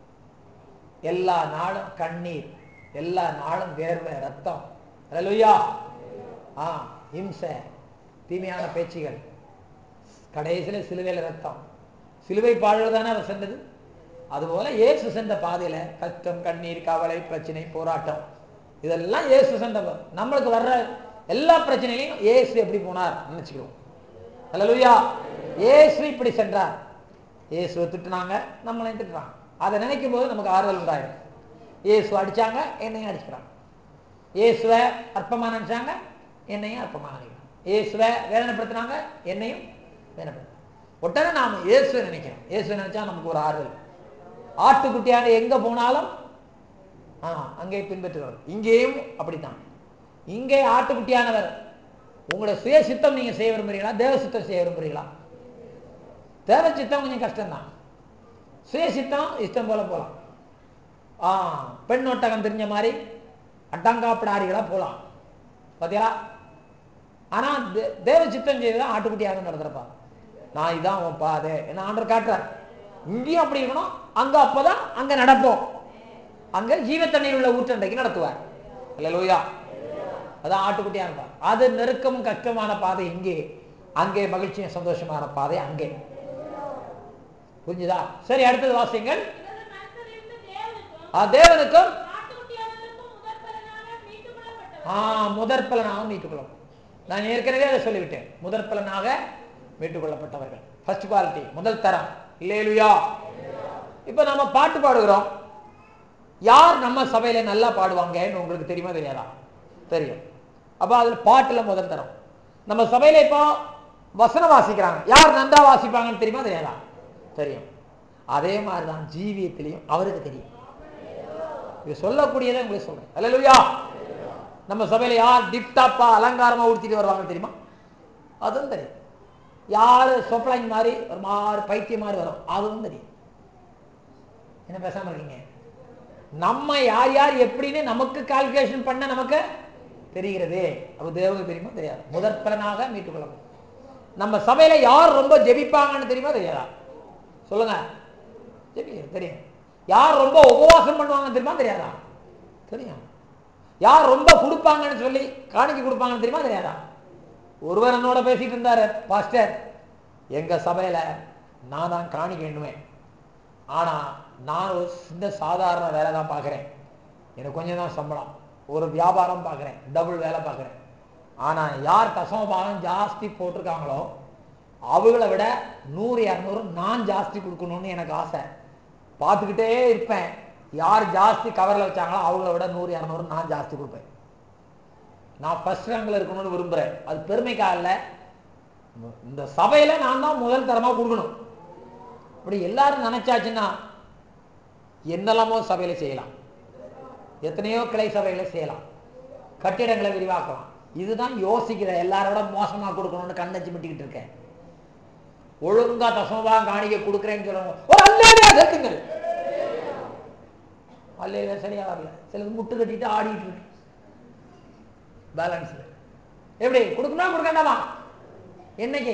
எல்லா நாளும் கண்ணீர் எல்லா நாளும் வேர்வை ரத்தம் அல்லேலூயா ஆ இம்சை தீமையான பேச்சுகள் கடைசியில சிலுவையில ரத்தம் சிலுவை பாடல் தானே அவர் சென்றது அதுபோல இயேசு சென்ற பாதையில கஷ்டம் கண்ணீர் கவலை பிரச்சனை போராட்டம் இதெல்லாம் இயேசு சென்ற பா- நம்மளுக்கு வர்ற எல்லா பிரச்சனையிலையும் இயேசு எப்படி போனார் நினைச்சுக்கிறோம் அல்லேலூயா இயேசு இப்படி சென்றார் இயேசுவை திட்டுனாங்க நம்மளையும் திட்டுறாங்க அதை நினைக்கும் போது நமக்கு ஆறுதல் உண்டாயிரும் இயேசு அடிச்சாங்க என்னையும் அடிச்சுக்கிறாங்க இயேசுவை அற்பமா நினைச்சாங்க என்னையும் அற்பமா நினைக்கிறாங்க இயேசுவை வேதனைப்படுத்தினாங்க என்னையும் வேதனைப்படுத்த உடனே நாம இயேசுவை நினைக்கிறோம் இயேசுவை நினைச்சா நமக்கு ஒரு ஆறுதல் ஆட்டுக்குட்டியாக எங்க போனாலும் ஆ அங்கே பின்பற்றுவார் இங்கேயும் அப்படித்தான் இங்கே ஆட்டுக்குட்டியானவர் உங்களுடைய சுய சித்தம் நீங்க செய்ய விரும்புறீங்களா தேவ சித்தம் செய்ய விரும்புறீங்களா தேவ சித்தம் கொஞ்சம் கஷ்டம்தான் சுய சித்தம் இஷ்டம் போல போலாம் ஆ பெண் ஒட்டகம் தெரிஞ்ச மாதிரி அட்டாங்காப்பிடாரிகளா போலாம் பாத்தியா ஆனா தே- தேவ சித்தம் செய்து ஆட்டுக்குட்டியாக நடத்துறப்பா நான் இதான் உன் பாதை என்ன ஆண்டர் காட்டுறார் இங்கேயும் அப்படி இருக்கணும் அங்க அப்பதான் அங்க நடப்போம் அங்க ஜீவத்தண்ணீர் உள்ள ஊற்றண்டைக்கு நடத்துவார் அல்லேலூயா அதான் ஆட்டுக்குட்டியா இருப்பார் அது நெருக்கமும் கஷ்டமான பாதை இங்கே அங்கே மகிழ்ச்சியும் சந்தோஷமான பாதை அங்கே புரிஞ்சுதா சரி அடுத்தது வாசிங்கள் இவர்கள் மனதிலிருந்து தேவனுக்கும் ஆ, தேவனுக்கும் ஆட்டுக்குட்டியானவருக்கும் முதற் பலனாக மீட்டுக் கொள்ளப்பட்டவர் ஆ முதற் பலனாக மீட்டுக்கொள்ளும் நான் ஏற்கனவே அதை சொல்லிவிட்டேன் முதற் பலனாக மீட்டுக் கொள்ளப்பட்டவர்கள் ஃபர்ஸ்ட் குவாலிட்டி முதல் தரம் இல்லையா இப்ப நம்ம பாட்டு பாடுகிறோம் யார் நம்ம சபையில நல்லா பாடுவாங்கன்னு உங்களுக்கு தெரியுமா தெரியாதா தெரியும் அப்ப அதுல பாட்டுல முதல் தரம் நம்ம சபையில இப்போ வசனம் வாசிக்கிறாங்க யார் நன்றா வாசிப்பாங்கன்னு தெரியுமா தெரியாதா தெரியும் அதே மாதிரிதான் ஜீவியத்திலையும் அவருக்கு தெரியும் இது சொல்லக்கூடியதை உங்களுக்கு சொல்றேன் அல்லேலூயா நம்ம சபையில யார் டிப்டாப்பா அலங்காரமா உடுத்திட்டு வருவாங்க தெரியுமா அதுவும் தெரியும் யாரு சொப்ளாங் மாதிரி ஒரு மாதிரி பைத்தியம் மாதிரி வரும் அதுவும் தெரியும் என்ன பேசாம இருக்கீங்க நம்ம யார் யார் எப்படின்னு நமக்கு கால்குலேஷன் பண்ண நமக்கு தெரிகிறது அப்ப தேவனுக்கு தெரியுமா தெரியாது முதற் பலனாக மீட்டுக் கொள்ளணும் நம்ம சபையில யார் ரொம்ப ஜெபிப்பாங்கன்னு தெரியுமா தெரியாதா சொல்லுங்க தெரியும் தெரியும் யார் ரொம்ப உபவாசம் பண்ணுவாங்கன்னு தெரியுமா தெரியாதா தெரியும் யார் ரொம்ப கொடுப்பாங்கன்னு சொல்லி காணிக்கை கொடுப்பாங்கன்னு தெரியுமா தெரியாதா ஒருவர் என்னோட பேசிட்டு இருந்தாரு பாஸ்டர் எங்க சபையில நான் தான் காணிக்கை எண்ணுவேன் ஆனா நான் ஒரு சின்ன சாதாரண வேலை தான் பார்க்குறேன் எனக்கு கொஞ்சம் தான் சம்பளம் ஒரு வியாபாரம் பார்க்குறேன் டபுள் வேலை பார்க்குறேன் ஆனா யார் தசம பாகம் ஜாஸ்தி போட்டிருக்காங்களோ அவங்கள விட நூறு இரநூறு நான் ஜாஸ்தி கொடுக்கணும்னு எனக்கு ஆசை பார்த்துக்கிட்டே இருப்பேன் யார் ஜாஸ்தி கவரில் வச்சாங்களோ அவங்கள விட நூறு இரநூறு நான் ஜாஸ்தி கொடுப்பேன் நான் ஃபர்ஸ்ட் ரேங்கில் இருக்கணும்னு விரும்புகிறேன் அது பெருமைக்காக இல்லை இந்த சபையில நான் தான் முதல் தரமா கொடுக்கணும் அப்படி எல்லாரும் நினைச்சாச்சுன்னா என்னெல்லாமோ சபையில செய்யலாம் எத்தனையோ கிளை சபைகளை செய்யலாம் கட்டிடங்களை விரிவாக்கலாம் இதுதான் யோசிக்கிற எல்லாரோட மோசமா கொடுக்கணும்னு கண்ணச்சு மிட்டிக்கிட்டு இருக்கேன் ஒழுங்கா தசமபா காணிக்க கொடுக்குறேன்னு சொல்லுவாங்க ஒரு அல்லேலியா சேர்த்துங்கள் அல்ல சரியா வரல சிலது முட்டு கட்டிட்டு ஆடிட்டு இருக்கு பேலன்ஸ்ல எப்படி கொடுக்கணுமா கொடுக்கண்டாமா என்னைக்கு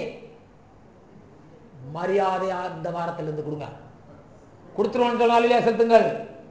மரியாதையா இந்த வாரத்துல இருந்து கொடுங்க கொடுத்துருவோம்னு சொல்ற ஆளிலே செலுத்துங்கள்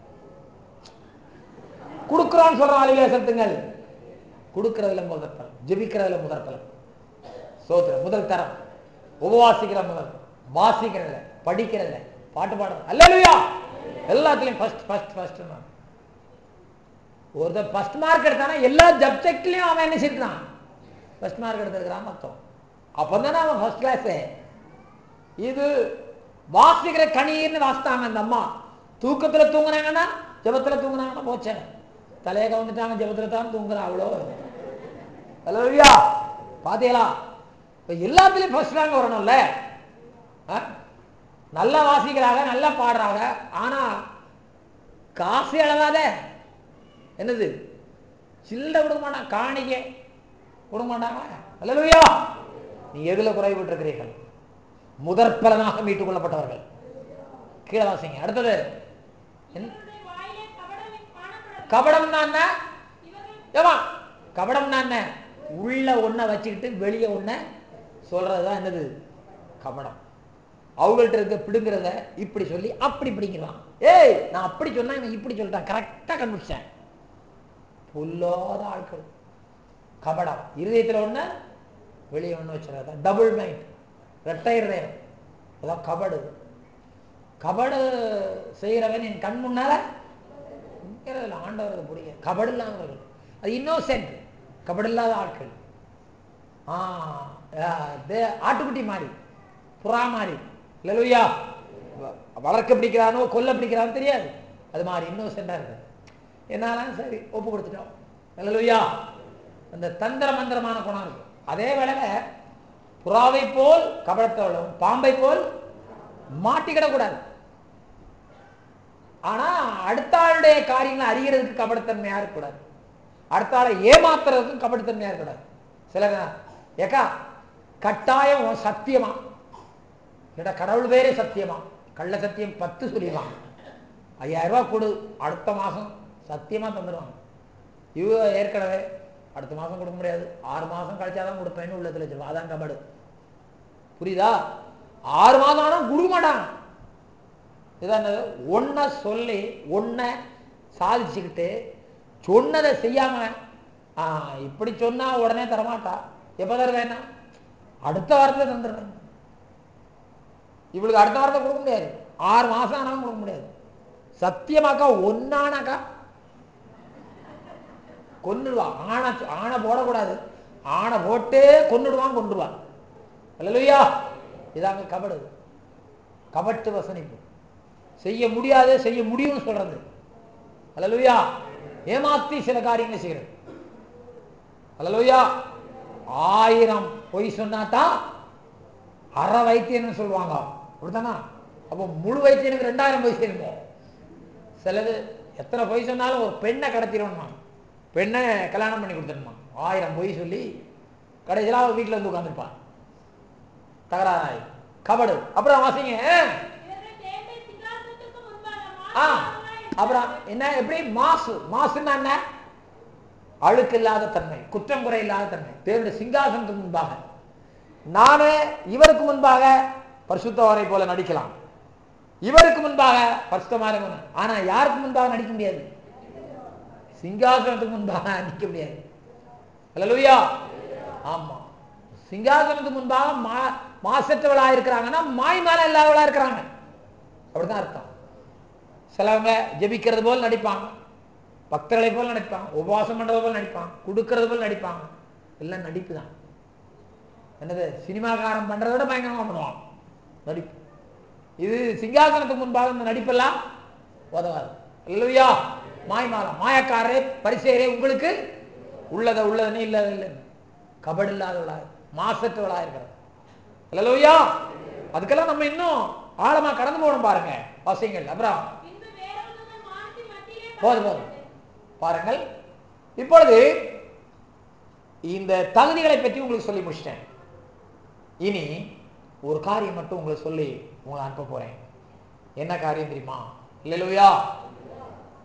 கொடுக்குறோம்னு சொல்ற ஆளிலே செலுத்துங்கள் கொடுக்கறதுல முதல் பலம் ஜெபிக்கிறதுல முதல் பலம் சோத்திரம் முதல் தரம் உபவாசிக்கிற முதல் வாசிக்கிறதுல படிக்கிறதுல பாட்டு பாடுறது அல்லேலூயா எல்லாத்துலயும் ஃபர்ஸ்ட் ஃபர்ஸ்ட் ஃபர்ஸ்ட் ஒருத்தர் ஃபர்ஸ்ட் மார்க் எடுத்தானா எல்லா சப்ஜெக்ட்லயும் அவன் என்ன செய்யறான் ஃபர்ஸ்ட் மார்க் எடுத்திருக்கிறான் அர்த்தம் அப்பதானே அவன் ஃபர்ஸ்ட் கிளாஸ் இது வாசிக்கிற கணீர்னு வாசித்தாங்க அந்த அம்மா தூக்கத்துல தூங்குனாங்கன்னா ஜெபத்துல தூங்குனாங்கன்னா போச்சே தலையை கவுந்துட்டாங்க ஜெபத்துல தான் தூங்குறான் அவ்வளோ ஹலோயா பாத்தீங்களா இப்ப எல்லாத்துலயும் ஃபர்ஸ்ட் ரேங்க் வரணும்ல ஆ? நல்லா வாசிக்கிறாங்க நல்லா பாடுறாங்க ஆனா காசு அளவாத என்னது சில்லறை கொடுக்க மாட்டான் காணிக்கை கொடுக்க மாட்டாங்க அல்லையா நீ எதுல குறைவிட்டிருக்கிறீர்கள் முதற் பலனாக மீட்டுக் கொள்ளப்பட்டவர்கள் கீழே வாசிங்க அடுத்தது என்ன? இவர்களுடைய வாயிலே கபடம் காணப்படும் கபடம் என்ன இவர்கள் ஏமா கபடம்னா என்ன உள்ள ஒன்றை வச்சுக்கிட்டு வெளியே ஒன்றை சொல்றதுதான் என்னது கபடம் அவங்கள்ட்ட இருக்க பிடுங்கிறத இப்படி சொல்லி அப்படி பிடிங்கலாம் ஏய் நான் அப்படி சொன்னா இவன் இப்படி சொல்லிட்டான் கரெக்டாக கண்டுபிடிச்சேன் பொல்லாத ஆட்கள் கபடம் இருதயத்தில் ஒன்று வெளியே ஒன்று வச்சுருக்கா டபுள் மைண்ட் ரெட்டை இருதயம் அதான் கபடு கபடு செய்கிறவன் என் கண் முன்னால நிற்கிறதில்ல ஆண்டவருக்கு பிடிக்கும் கபடு இல்லாதவர்கள் அது இன்னோசென்ட் கபடு இல்லாத ஆட்கள் ஆ ஆ, தே- ஆட்டுக்குட்டி மாதிரி புறா மாதிரி இல்லையா வளர்க்க பிடிக்கிறானோ கொல்ல பிடிக்கிறானோ தெரியாது அது மாதிரி இன்னோசென்ட்டாக இருக்கு என்னாலும் சரி ஒப்பு கொடுத்துட்டோம் இல்லையா அந்த தந்திர மந்திரமான குணம் இருக்கு அதே வேளையில புறாவை போல் கபடத்தை உள்ளவன் பாம்பை போல் மாட்டிக்கிடக்கூடாது ஆனா அடுத்த ஆளுடைய காரியங்களை அறிகிறதுக்கு கபடத்தன்மையா இருக்கக்கூடாது அடுத்த ஆளை ஏமாத்துறதுக்கும் கபடத்தன்மையா இருக்கக்கூடாது சிலர் ஏக்கா கட்டாயம் உன் சத்தியமா இல்லடா கடவுள் பேரே சத்தியமா கள்ள சத்தியம் பத்து சொல்லிடுவாங்க ஐயாயிரம் ரூபாய் கொடு அடுத்த மாசம் சத்தியமா தந்துடுவாங்க இவ ஏற்கனவே அடுத்த மாசம் கொடுக்க முடியாது ஆறு மாசம் கழிச்சாதான் கொடுப்பேன்னு உள்ளத்துல வச்சிருவா அதான் கபடு புரியுதா ஆறு மாதம் ஆனா கொடுக்க மாட்டாங்க இதான் ஒன்றை சொல்லி ஒன்றை சாதிச்சுக்கிட்டு சொன்னதை செய்யாம ஆ இப்படி சொன்னா உடனே தரமாட்டா எப்போ தருவேன்னா அடுத்த வாரத்தில் தந்துடுறேன் இவளுக்கு அடுத்த வாரத்தை கொடுக்க முடியாது ஆறு மாசம் ஆனாலும் கொடுக்க முடியாது சத்தியமாக்கா ஒன்னானாக்கா கொன்னுடுவான் ஆணை ஆணை போடக்கூடாது ஆணை போட்டே கொன்னுடுவான் கொன்றுவான் அல்லையா இதாங்க கபடு கபட்டு வசனிப்பு செய்ய முடியாது செய்ய முடியும்னு சொல்றது அல்லலுயா ஏமாத்தி சில காரியங்களை செய்யறது அல்லலுயா ஆயிரம் பொய் சொன்னாதான் அரை வைத்தியன்னு சொல்லுவாங்க அப்படித்தானா அப்போ முழு வைத்தியனுக்கு ரெண்டாயிரம் பொய் செய்யணுமோ சிலது எத்தனை பொய் சொன்னாலும் ஒரு பெண்ணை கடத்திடணுமா பெண்ணை கல்யாணம் பண்ணி கொடுத்துடணுமா ஆயிரம் பொய் சொல்லி கடைசியில் அவள் வீட்டில் வந்து உட்காந்துருப்பான் தகராறாய் கபடு அப்புறம் வாசிங்க இவர்கள் தேவனுடைய சிங்காசனத்துக்கு முன்பாக ஆ மாசுள்ளவர்களாய் அப்புறம் என்ன எப்படி மாசு மாசுன்னா என்ன அழுக்கு இல்லாத தன்மை குற்றம் குறை இல்லாத தன்மை தேவனுடைய சிங்காசனத்துக்கு முன்பாக நானே இவருக்கு முன்பாக பரிசுத்தவரை போல நடிக்கலாம் இவருக்கு முன்பாக பரிசுத்தமாக இருக்கணும் ஆனா யாருக்கு முன்பாக நடிக்க முடியாது சிங்காசனத்துக்கு முன்பாக நடிக்க முடியாது அல்லேலூயா ஆமா சிங்காசனத்துக்கு முன்பாக மா மாசற்றவளா இருக்கிறாங்கன்னா மாய்மால இல்லாதவளா இருக்கிறாங்க அப்படிதான் அர்த்தம் சிலவங்க ஜெபிக்கிறது போல் நடிப்பாங்க பக்தர்களை போல் நடிப்பாங்க உபவாசம் பண்றது போல் நடிப்பாங்க கொடுக்கறது போல் நடிப்பாங்க எல்லாம் நடிப்பு தான் என்னது சினிமாக்காரன் பண்றதை விட பயங்கரமா பண்ணுவான் நடிப்பு இது சிங்காசனத்துக்கு முன்பாக இந்த நடிப்பெல்லாம் உதவாது இல்லையா மாய்மாலம் மாயக்காரரே பரிசேரே உங்களுக்கு உள்ளதை உள்ளதுன்னு இல்லாத இல்லைன்னு கபடு இல்லாதவளா மாசற்றவளா இருக்கிறது இல்லையா அதுக்கெல்லாம் நம்ம இன்னும் ஆழமா கடந்து போகணும் பாருங்க வாசிங்கள் அப்புறம் பின்பு வேறொருவன் வானத்தின் மத்தியிலே போதும் போதும் பாருங்கள் இப்பொழுது இந்த தகுதிகளை பற்றி உங்களுக்கு சொல்லி முடிச்சிட்டேன் இனி ஒரு காரியம் மட்டும் உங்களுக்கு சொல்லி உங்களை அனுப்ப போறேன் என்ன காரியம் தெரியுமா இல்லையா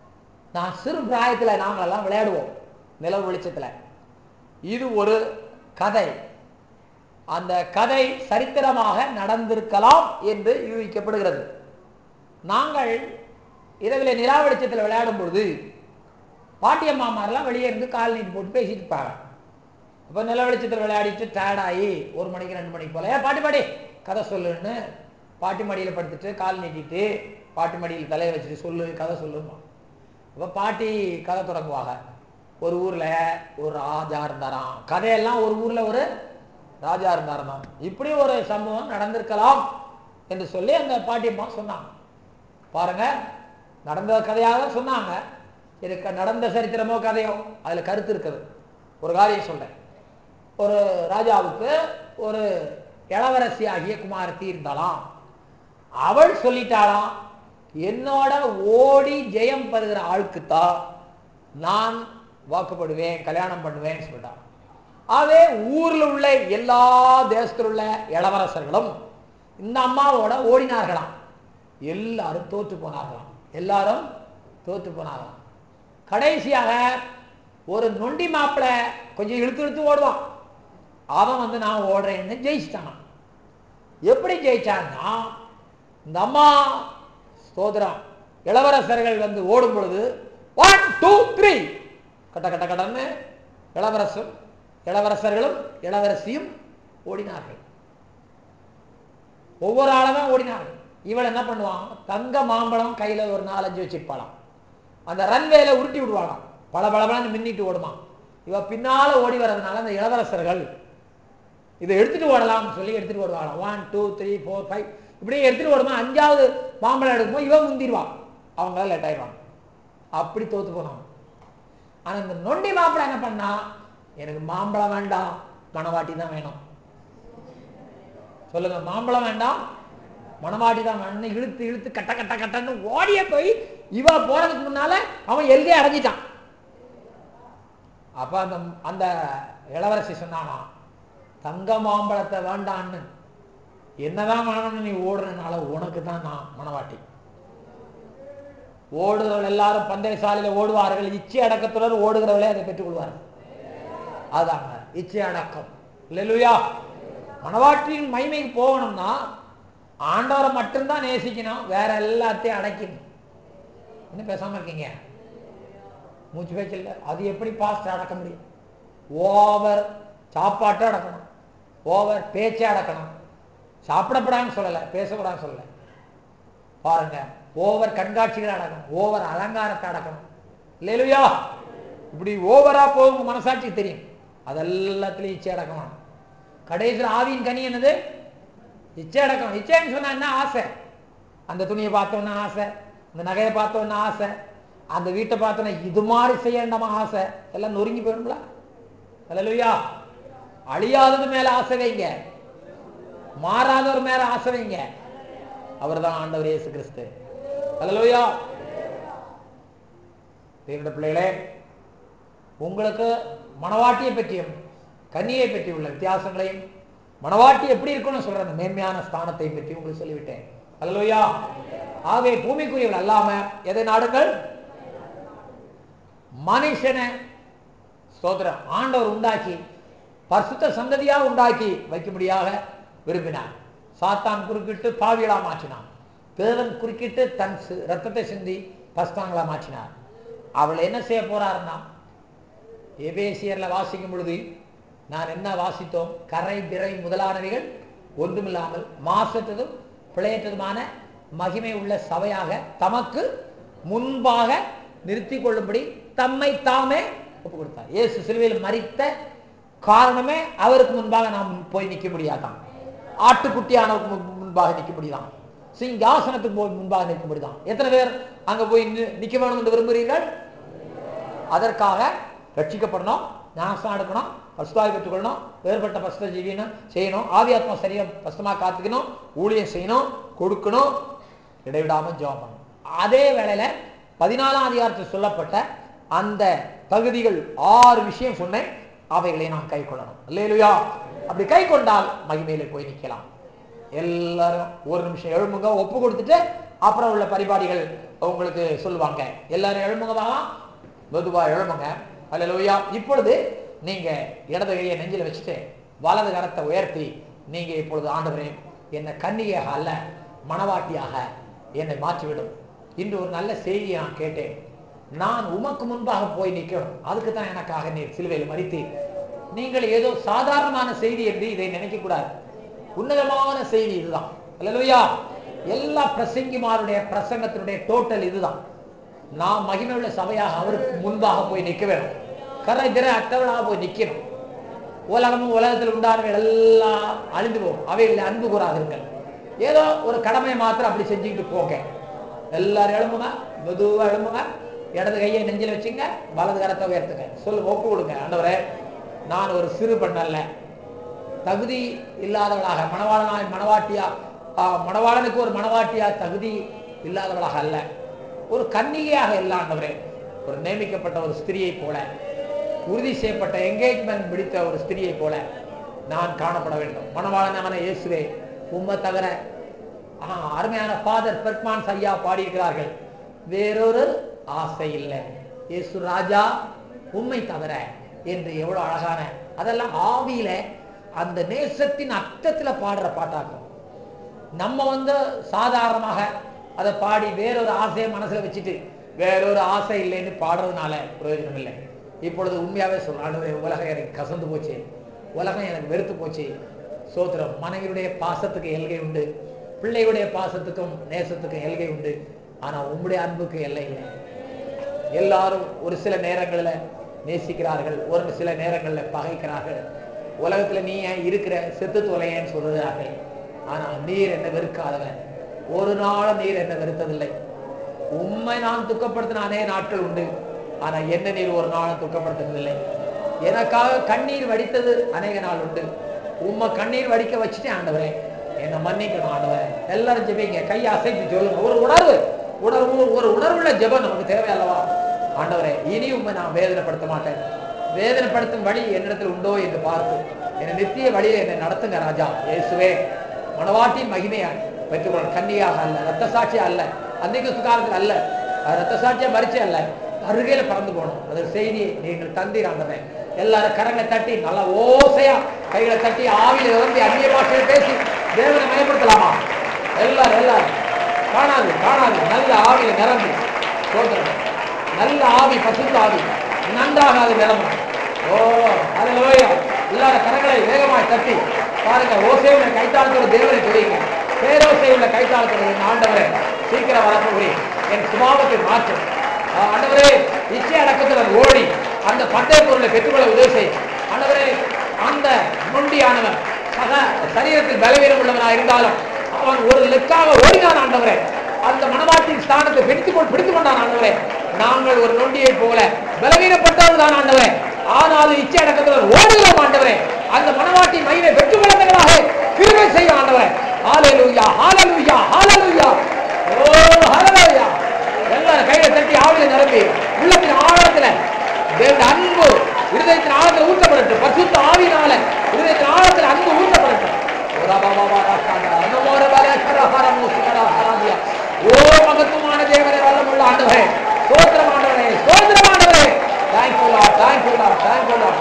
நான் சிறு பிராயத்தில் நாங்களெல்லாம் விளையாடுவோம் நிலவு வெளிச்சத்தில் இது ஒரு கதை அந்த கதை சரித்திரமாக நடந்திருக்கலாம் என்று யூகிக்கப்படுகிறது நாங்கள் இரவில் நிலா வெளிச்சத்தில் விளையாடும் பொழுது பாட்டியம்மாமாரெல்லாம் வெளியே இருந்து கால் நீட்டி போட்டு பேசிட்டு இருப்பாங்க அப்போ நில வெளிச்சத்தில் விளையாடிட்டு டயர்டாகி ஒரு மணிக்கு ரெண்டு மணிக்கு போல ஏ பாட்டி பாட்டி கதை சொல்லுன்னு பாட்டி மடியில் படுத்துட்டு கால் நீட்டிட்டு பாட்டி மடியில் தலையை வச்சுட்டு சொல்லு கதை சொல்லுமா அப்போ பாட்டி கதை தொடங்குவாங்க ஒரு ஊரில் ஒரு ராஜா இருந்தாராம் கதையெல்லாம் ஒரு ஊரில் ஒரு ராஜா இருந்தாராம் இப்படி ஒரு சம்பவம் நடந்திருக்கலாம் என்று சொல்லி அந்த பாட்டியம்மா சொன்னாங்க பாருங்க நடந்த கதையாக சொன்னாங்க இது க- நடந்த சரித்திரமோ கதையோ அதில் கருத்து இருக்குது ஒரு காரியம் சொல்றேன் ஒரு ராஜாவுக்கு ஒரு இளவரசி ஆகிய குமாரத்தி இருந்தாளாம் அவள் சொல்லிட்டாளாம் என்னோட ஓடி ஜெயம் பெறுகிற ஆளுக்குத்தான் நான் வாக்குப்படுவேன் கல்யாணம் பண்ணுவேன்னு சொல்லிட்டான் ஆகவே ஊர்ல உள்ள எல்லா தேசத்தில் உள்ள இளவரசர்களும் இந்த அம்மாவோட ஓடினார்களாம் எல்லாரும் தோற்று போனார்களாம் எல்லாரும் தோற்று போனார்களாம் கடைசியாக ஒரு நொண்டி மாப்பிளை கொஞ்சம் இழுத்து இழுத்து ஓடுவான் அவன் வந்து நான் ஓடுறேன்னு ஜெயிச்சிட்டான் எப்படி ஜெயிச்சான்னா இந்த அம்மா ஸ்தோத்திரம் இளவரசர்கள் வந்து ஓடும் பொழுது ஒன் டூ த்ரீ கட்ட கட்ட கடன்னு இளவரசரும் இளவரசர்களும் இளவரசியும் ஓடினார்கள் ஒவ்வொரு ஆளதான் ஓடினார்கள் இவள் என்ன பண்ணுவான் தங்க மாம்பழம் கையில ஒரு நாலஞ்சு வச்சிருப்பாளாம் அந்த ரன்வேல உருட்டி விடுவாளாம் பல பளபளன்னு மின்னிட்டு ஓடுமா இவ பின்னால ஓடி வர்றதுனால அந்த இளவரசர்கள் இதை எடுத்துட்டு ஓடலாம்னு சொல்லி எடுத்துட்டு ஓடுவாங்க one two three four five இப்படியே எடுத்துட்டு ஓடுமா அஞ்சாவது மாம்பழம் எடுக்கும்போது இவன் முந்திடுவான் அவங்க லேட் ஆயிடுவாங்க அப்படி தோத்து போனாங்க ஆனா இந்த நொண்டி மாம்பழம் என்ன பண்ணா எனக்கு மாம்பழம் வேண்டாம் மணவாட்டி தான் வேணும் சொல்லுங்க மாம்பழம் வேண்டாம் மணவாட்டி தான் வேணும்னு இழுத்து இழுத்து கட்ட கட்ட கட்டன்னு ஓடிய போய் இவ போறதுக்கு முன்னால அவன் எல்கே அடைஞ்சிட்டான் அப்ப அந்த அந்த இளவரசி சொன்னானா தங்க மாம்பழத்தை வேண்டான்னு என்னதான் வேணும்னு நீ ஓடுறதுனால உனக்கு தான் நான் மணவாட்டி ஓடுறவர்கள் எல்லாரும் பந்தய சாலையில ஓடுவார்கள் இச்சை அடக்கத்துடன் ஓடுகிறவர்களே அதை பெற்றுக் கொள்வார்கள் அதாங்க இச்சை அடக்கம் இல்லையா மணவாட்டியின் மகிமைக்கு போகணும்னா ஆண்டவரை மட்டும்தான் நேசிக்கணும் வேற எல்லாத்தையும் அடக்கணும் என்ன பேசாம இருக்கீங்க மூச்சு பேச்சு இல்லை அது எப்படி பாஸ்ட் அடக்க முடியும் ஓவர் சாப்பாட்டை அடக்கணும் ஓவர் பேச்சை அடக்கணும் சாப்பிடப்படாதுன்னு சொல்லலை பேசக்கூடாதுன்னு சொல்லலை பாருங்க ஓவர் கண்காட்சிகளை அடக்கணும் ஓவர் அலங்காரத்தை அடக்கணும் இல்லையா இப்படி ஓவரா போகும் மனசாட்சிக்கு தெரியும் அதெல்லாத்துலயும் இச்சை அடக்கணும் கடைசியில் ஆவியின் கனி என்னது இச்சை அடக்கணும் இச்சைன்னு சொன்னா என்ன ஆசை அந்த துணியை பார்த்தோன்னா ஆசை அந்த நகையை பார்த்தோன்னா ஆசை அந்த வீட்டை பார்த்தோன்னா இது மாதிரி செய்யணுமா ஆசை எல்லாம் நொறுங்கி போயிடும்ல அல்லையா அழியாதது மேல ஆசை வைங்க மாறாதவர் மேல ஆசை வைங்க அவர்தான் ஆண்டவர் இயேசு கிறிஸ்து அல்லையா தேவனுடைய பிள்ளைகளே உங்களுக்கு மணவாட்டியை பற்றியும் கன்னியை பற்றி உள்ள வித்தியாசங்களையும் மணவாட்டி எப்படி இருக்கும்னு சொல்ற அந்த மேன்மையான ஸ்தானத்தை பற்றி உங்களுக்கு சொல்லிவிட்டேன் அல்லையா ஆகவே பூமிக்குரியவர்கள் அல்லாம எதை நாடுங்கள் மனுஷனை ஸ்தோத்திரம் ஆண்டவர் உண்டாக்கி பரிசுத்த சந்ததியா உண்டாக்கி வைக்கும்படியாக விரும்பினார் சாத்தான் குறுக்கிட்டு பாவிகளா மாற்றினான் தேவன் குறுக்கிட்டு தன் சி- ரத்தத்தை சிந்தி பஸ்தாங்களா மாற்றினார் அவள் என்ன செய்ய போறாருன்னா எபேசியர்ல வாசிக்கும் பொழுது நான் என்ன வாசித்தோம் கரை பிறை முதலானவைகள் ஒன்றுமில்லாமல் மாசற்றதும் பிழையற்றதுமான மகிமை உள்ள சபையாக தமக்கு முன்பாக நிறுத்தி கொள்ளும்படி தம்மை தாமே ஒப்பு கொடுத்தார் இயேசு சிலுவையில் மரித்த காரணமே அவருக்கு முன்பாக நாம் போய் நிற்க முடியாதான் ஆட்டுக்குட்டியானவருக்கு முன்- முன்பாக நிற்க முடியுதான் சிங்காசனத்துக்கு போய் முன்பாக நிற்க முடியுதான் எத்தனை பேர் அங்க போய் நி- நிற்க வேணும் என்று விரும்புகிறீர்கள் அதற்காக ரட்சிக்கப்படணும் ஞானஸ்தானம் எடுக்கணும் பசுதாய் பெற்றுக்கொள்ளணும் வேறுபட்ட பசுத ஜீவியணும் செய்யணும் ஆவியாத்மா சரியா பசுமா காத்துக்கணும் ஊழியம் செய்யணும் கொடுக்கணும் இடைவிடாம ஜெபம் பண்ணணும் அதே வேளையில பதினாலாம் அதிகாரத்தில் சொல்லப்பட்ட அந்த தகுதிகள் ஆறு விஷயம் சொன்னேன் அவைகளை நாம் கை கொள்ளணும் இல்லையா அப்படி கை கொண்டால் மகிமையில போய் நிக்கலாம் எல்லாரும் ஒரு நிமிஷம் எழுமுங்க ஒப்பு கொடுத்துட்டு அப்புறம் உள்ள பரிபாடிகள் உங்களுக்கு சொல்லுவாங்க எல்லாரும் எழுமுகமா மெதுவா எழுமுங்க அல்லா இப்பொழுது நீங்க இடது கையை நெஞ்சில வச்சுட்டு வலது கரத்தை உயர்த்தி நீங்க இப்பொழுது ஆண்டவரே என்னை கன்னிகையாக அல்ல மணவாட்டியாக என்னை மாற்றிவிடும் இன்று ஒரு நல்ல செய்தியை நான் கேட்டேன் நான் உமக்கு முன்பாக போய் நிற்கணும் அதுக்கு தான் எனக்காக நீர் சிலுவையில் மறித்து நீங்கள் ஏதோ சாதாரணமான செய்தி என்று இதை நினைக்க கூடாது உன்னதமான செய்தி இதுதான் அல்லையா எல்லா பிரசங்கிமாருடைய பிரசங்கத்தினுடைய டோட்டல் இதுதான் நாம் மகிமையுள்ள சபையாக அவருக்கு முன்பாக போய் நிற்க வேணும் கரை திற அட்டவளாக போய் நிற்கணும் உலகமும் உலகத்தில் உண்டானவைகள் எல்லாம் அழிந்து போகும் அவைகளில் அன்பு கூறாதீர்கள் ஏதோ ஒரு கடமை மாத்திரம் அப்படி செஞ்சுக்கிட்டு போங்க எல்லாரும் எழும்புங்க மெதுவா எழும்புங்க இடது கையை நெஞ்சில வச்சுங்க வலது கரத்தை உயர்த்துங்க சொல்லு ஒப்பு கொடுங்க ஆண்டவரே நான் ஒரு சிறு பெண்ணல்ல தகுதி இல்லாதவளாக மணவாளனாய் மணவாட்டியா ஆ, மணவாளனுக்கு ஒரு மணவாட்டியா தகுதி இல்லாதவளாக அல்ல ஒரு கன்னிகையாக இல்ல ஆண்டவரே ஒரு நியமிக்கப்பட்ட ஒரு ஸ்திரியை போல உறுதி செய்யப்பட்ட என்கேஜ்மெண்ட் பிடித்த ஒரு ஸ்திரியை போல நான் காணப்பட வேண்டும் மணவாளனான இயேசுவே உம்மை தவிர ஆ, அருமையான ஃபாதர் பெர்க்மான்ஸ் ஐயா பாடியிருக்கிறார்கள் வேறொரு ஆசை இல்லை இயேசு ராஜா உண்மை தவிர என்று எவ்வளவு அழகான அதெல்லாம் ஆவியில அந்த நேசத்தின் அர்த்தத்துல பாடுற பாட்டாக்கும் நம்ம வந்து சாதாரணமாக அதை பாடி வேறொரு ஆசையை மனசுல வச்சுட்டு வேறொரு ஆசை இல்லைன்னு பாடுறதுனால பிரயோஜனம் இல்லை இப்பொழுது உண்மையாவே சொல்றாங்க உலகம் எனக்கு கசந்து போச்சு உலகம் எனக்கு வெறுத்து போச்சு சோத்திரம் மனைவியுடைய பாசத்துக்கு எல்கை உண்டு பிள்ளையுடைய பாசத்துக்கும் நேசத்துக்கும் எல்கை உண்டு ஆனா உம்முடைய அன்புக்கு எல்லை இல்லை எல்லாரும் ஒரு சில நேரங்கள்ல நேசிக்கிறார்கள் ஒரு சில நேரங்கள்ல பகைக்கிறார்கள் உலகத்துல நீ ஏன் இருக்கிற செத்து தொலையேன்னு சொல்லுகிறார்கள் ஆனா நீர் என்ன வெறுக்காதவன் ஒரு நாளும் நீர் என்ன வெறுத்ததில்லை உண்மை நான் துக்கப்படுத்தின அநேக நாட்கள் உண்டு ஆனா என்ன நீர் ஒரு நாளும் துக்கப்படுத்தினதில்லை எனக்காக கண்ணீர் வடித்தது அநேக நாள் உண்டு உம்மை கண்ணீர் வடிக்க வச்சுட்டேன் ஆண்டவரே என்னை மன்னிக்கணும் ஆண்டவரே எல்லாரும் ஜெபிங்க கையை அசைத்து சொல்லுங்க ஒரு உணர்வு உணர்வு ஒரு உணர்வுள்ள ஜெபம் நமக்கு தேவை அல்லவா ஆண்டவரே இனி உண்மை நான் வேதனைப்படுத்த மாட்டேன் வேதனைப்படுத்தும் வழி என்னிடத்தில் உண்டோ என்று பார்த்து என்னை நித்திய வழியை என்னை நடத்துங்க ராஜா இயேசுவே மணவாட்டின் மகிமையா பெற்றுக்கொள்ள கன்னியாக அல்ல ரத்த சாட்சியா அல்ல அன்றைக்கு சுகாரத்தில் அல்ல அது ரத்த சாட்சியா மறிச்சு அல்ல அருகையில பறந்து போகணும் அது செய்தியை நீங்கள் தந்தீர் ஆண்டவன் எல்லாரும் கரங்களை தட்டி நல்லா ஓசையா கைகளை தட்டி ஆவியில நிரம்பி அந்நிய பாஷையில் பேசி தேவனை மயப்படுத்தலாமா எல்லாரும் எல்லாரும் காணாது காணாது நல்ல ஆவியில நிரம்பி சோதரம் நல்ல ஆவி பசுத்த ஆவி நன்றாக அது நிரம்பும் ஓ அல்லேலூயா எல்லாரும் கரங்களை வேகமாய் தட்டி பாருங்க ஓசை உள்ள கைத்தாளத்தோட தேவனை தெரியுங்க பேரோசை உள்ள கைத்தாளத்தோட என் ஆண்டவரே சீக்கிரம் வரப்போகிறே என் சுபாவத்தை மாற்று ஆ, ஆண்டவரே இச்சை அடக்கத்துடன் ஓடி அந்த பட்டய பொருளை பெற்றுக்கொள்ள உதவி செய் ஆண்டவரே அந்த நொண்டியானவன் சக சரீரத்தில் பலவீனம் உள்ளவனாக இருந்தாலும் அவன் ஒரு லெக்காக ஓடினான் ஆண்டவரே அந்த மனவாட்டின் ஸ்தானத்தை பிடித்துக் கொண்டு பிடித்துக் கொண்டான் ஆண்டவரே நாங்கள் ஒரு நொண்டியை போல பலவீனப்பட்டவர்கள் தான் ஆண்டவரே ஆனாலும் இச்சை அடக்கத்துடன் ஓடுகிறோம் ஆண்டவரே அந்த மனவாட்டின் மகிமை பெற்றுக் கொள்ளத்தக்கதாக கிருபை செய்யும் ஆண்டவரே ஹalleluya ஹalleluya ஹalleluya ஓ ஹalleluya எல்லாரும் கையில தட்டி ஆவில நிரம்பி உள்ளத்தின் ஆழத்துல தேவனுடைய அன்பு இருதயத்தின் ஆழத்துல ஊற்றப்படட்டும் பரிசுத்த ஆவியினால இருதயத்தின் ஆழத்துல அன்பு ஊற்றப்படட்டும் ஓ ரபா பாபா ராக்காண்டா, நமோ ரபா ரேக்கரா ஹரமோ சுகரா ஹராமியா. ஓ மகத்துவமான தேவனே வல்லமுள்ள ஆண்டவரே சோத்திரம் ஆண்டவரே சோத்திரம் ஆண்டவரே thank you Lord thank you Lord thank you Lord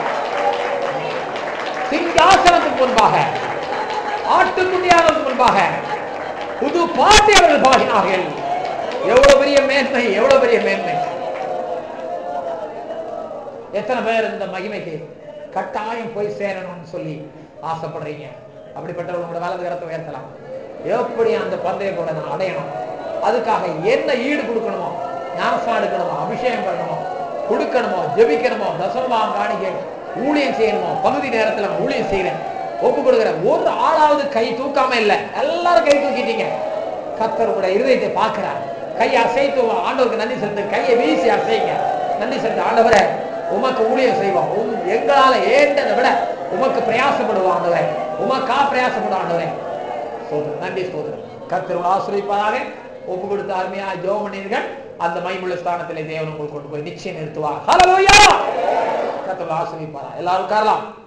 சிங்காசனத்துக்கு முன்பாக ஆட்டுக்குட்டியானதுக்கு முன்பாக புது பாட்டை அவர்கள் பாடினார்கள் எவ்வளவு பெரிய மேன்மை எவ்வளவு பெரிய மேன்மை எத்தனை பேர் இந்த மகிமைக்கு கட்டாயம் போய் சேரணும்னு சொல்லி ஆசைப்படுறீங்க அப்படிப்பட்டவங்களோட வலது கரத்தை உயர்த்தலாம் எப்படி அந்த பந்தய கூட நான் அடையணும் அதுக்காக என்ன ஈடு கொடுக்கணுமோ ஞானசம் எடுக்கணுமோ அபிஷேகம் பண்ணணுமோ கொடுக்கணுமோ ஜெபிக்கணுமோ தசமபாகம் காணிக்க ஊழியம் செய்யணுமோ பகுதி நேரத்துல நான் ஊழியம் செய்யறேன் ஒப்பு கொடுக்குறேன் ஒரு ஆளாவது கை தூக்காம இல்ல எல்லாரும் கை தூக்கிட்டீங்க கத்தர் கூட இருதயத்தை பார்க்கிறார் கையை அசைத்து ஆண்டவருக்கு நன்றி செலுத்து கையை வீசி அசைங்க நன்றி செலுத்து ஆண்டவரே உமக்கு ஊழியம் செய்வோம் உம் எங்களால ஏற்றதை விட உமக்கு பிரயாசப்படுவோம் ஆண்டவரே உமக்கா பிரயாசப்படும் ஆண்டவரே சோதரம் நன்றி சோதரம் கத்தர் ஆசிரியப்பாக ஒப்பு கொடுத்த அருமையா ஜோம் பண்ணீர்கள் அந்த மைமுள்ள ஸ்தானத்திலே தேவன் உங்களுக்கு கொண்டு போய் நிச்சயம் நிறுத்துவார் ஹalleluya கத்தர் ஆசிரியப்பாரா எல்லாரும் உட்காரலாம்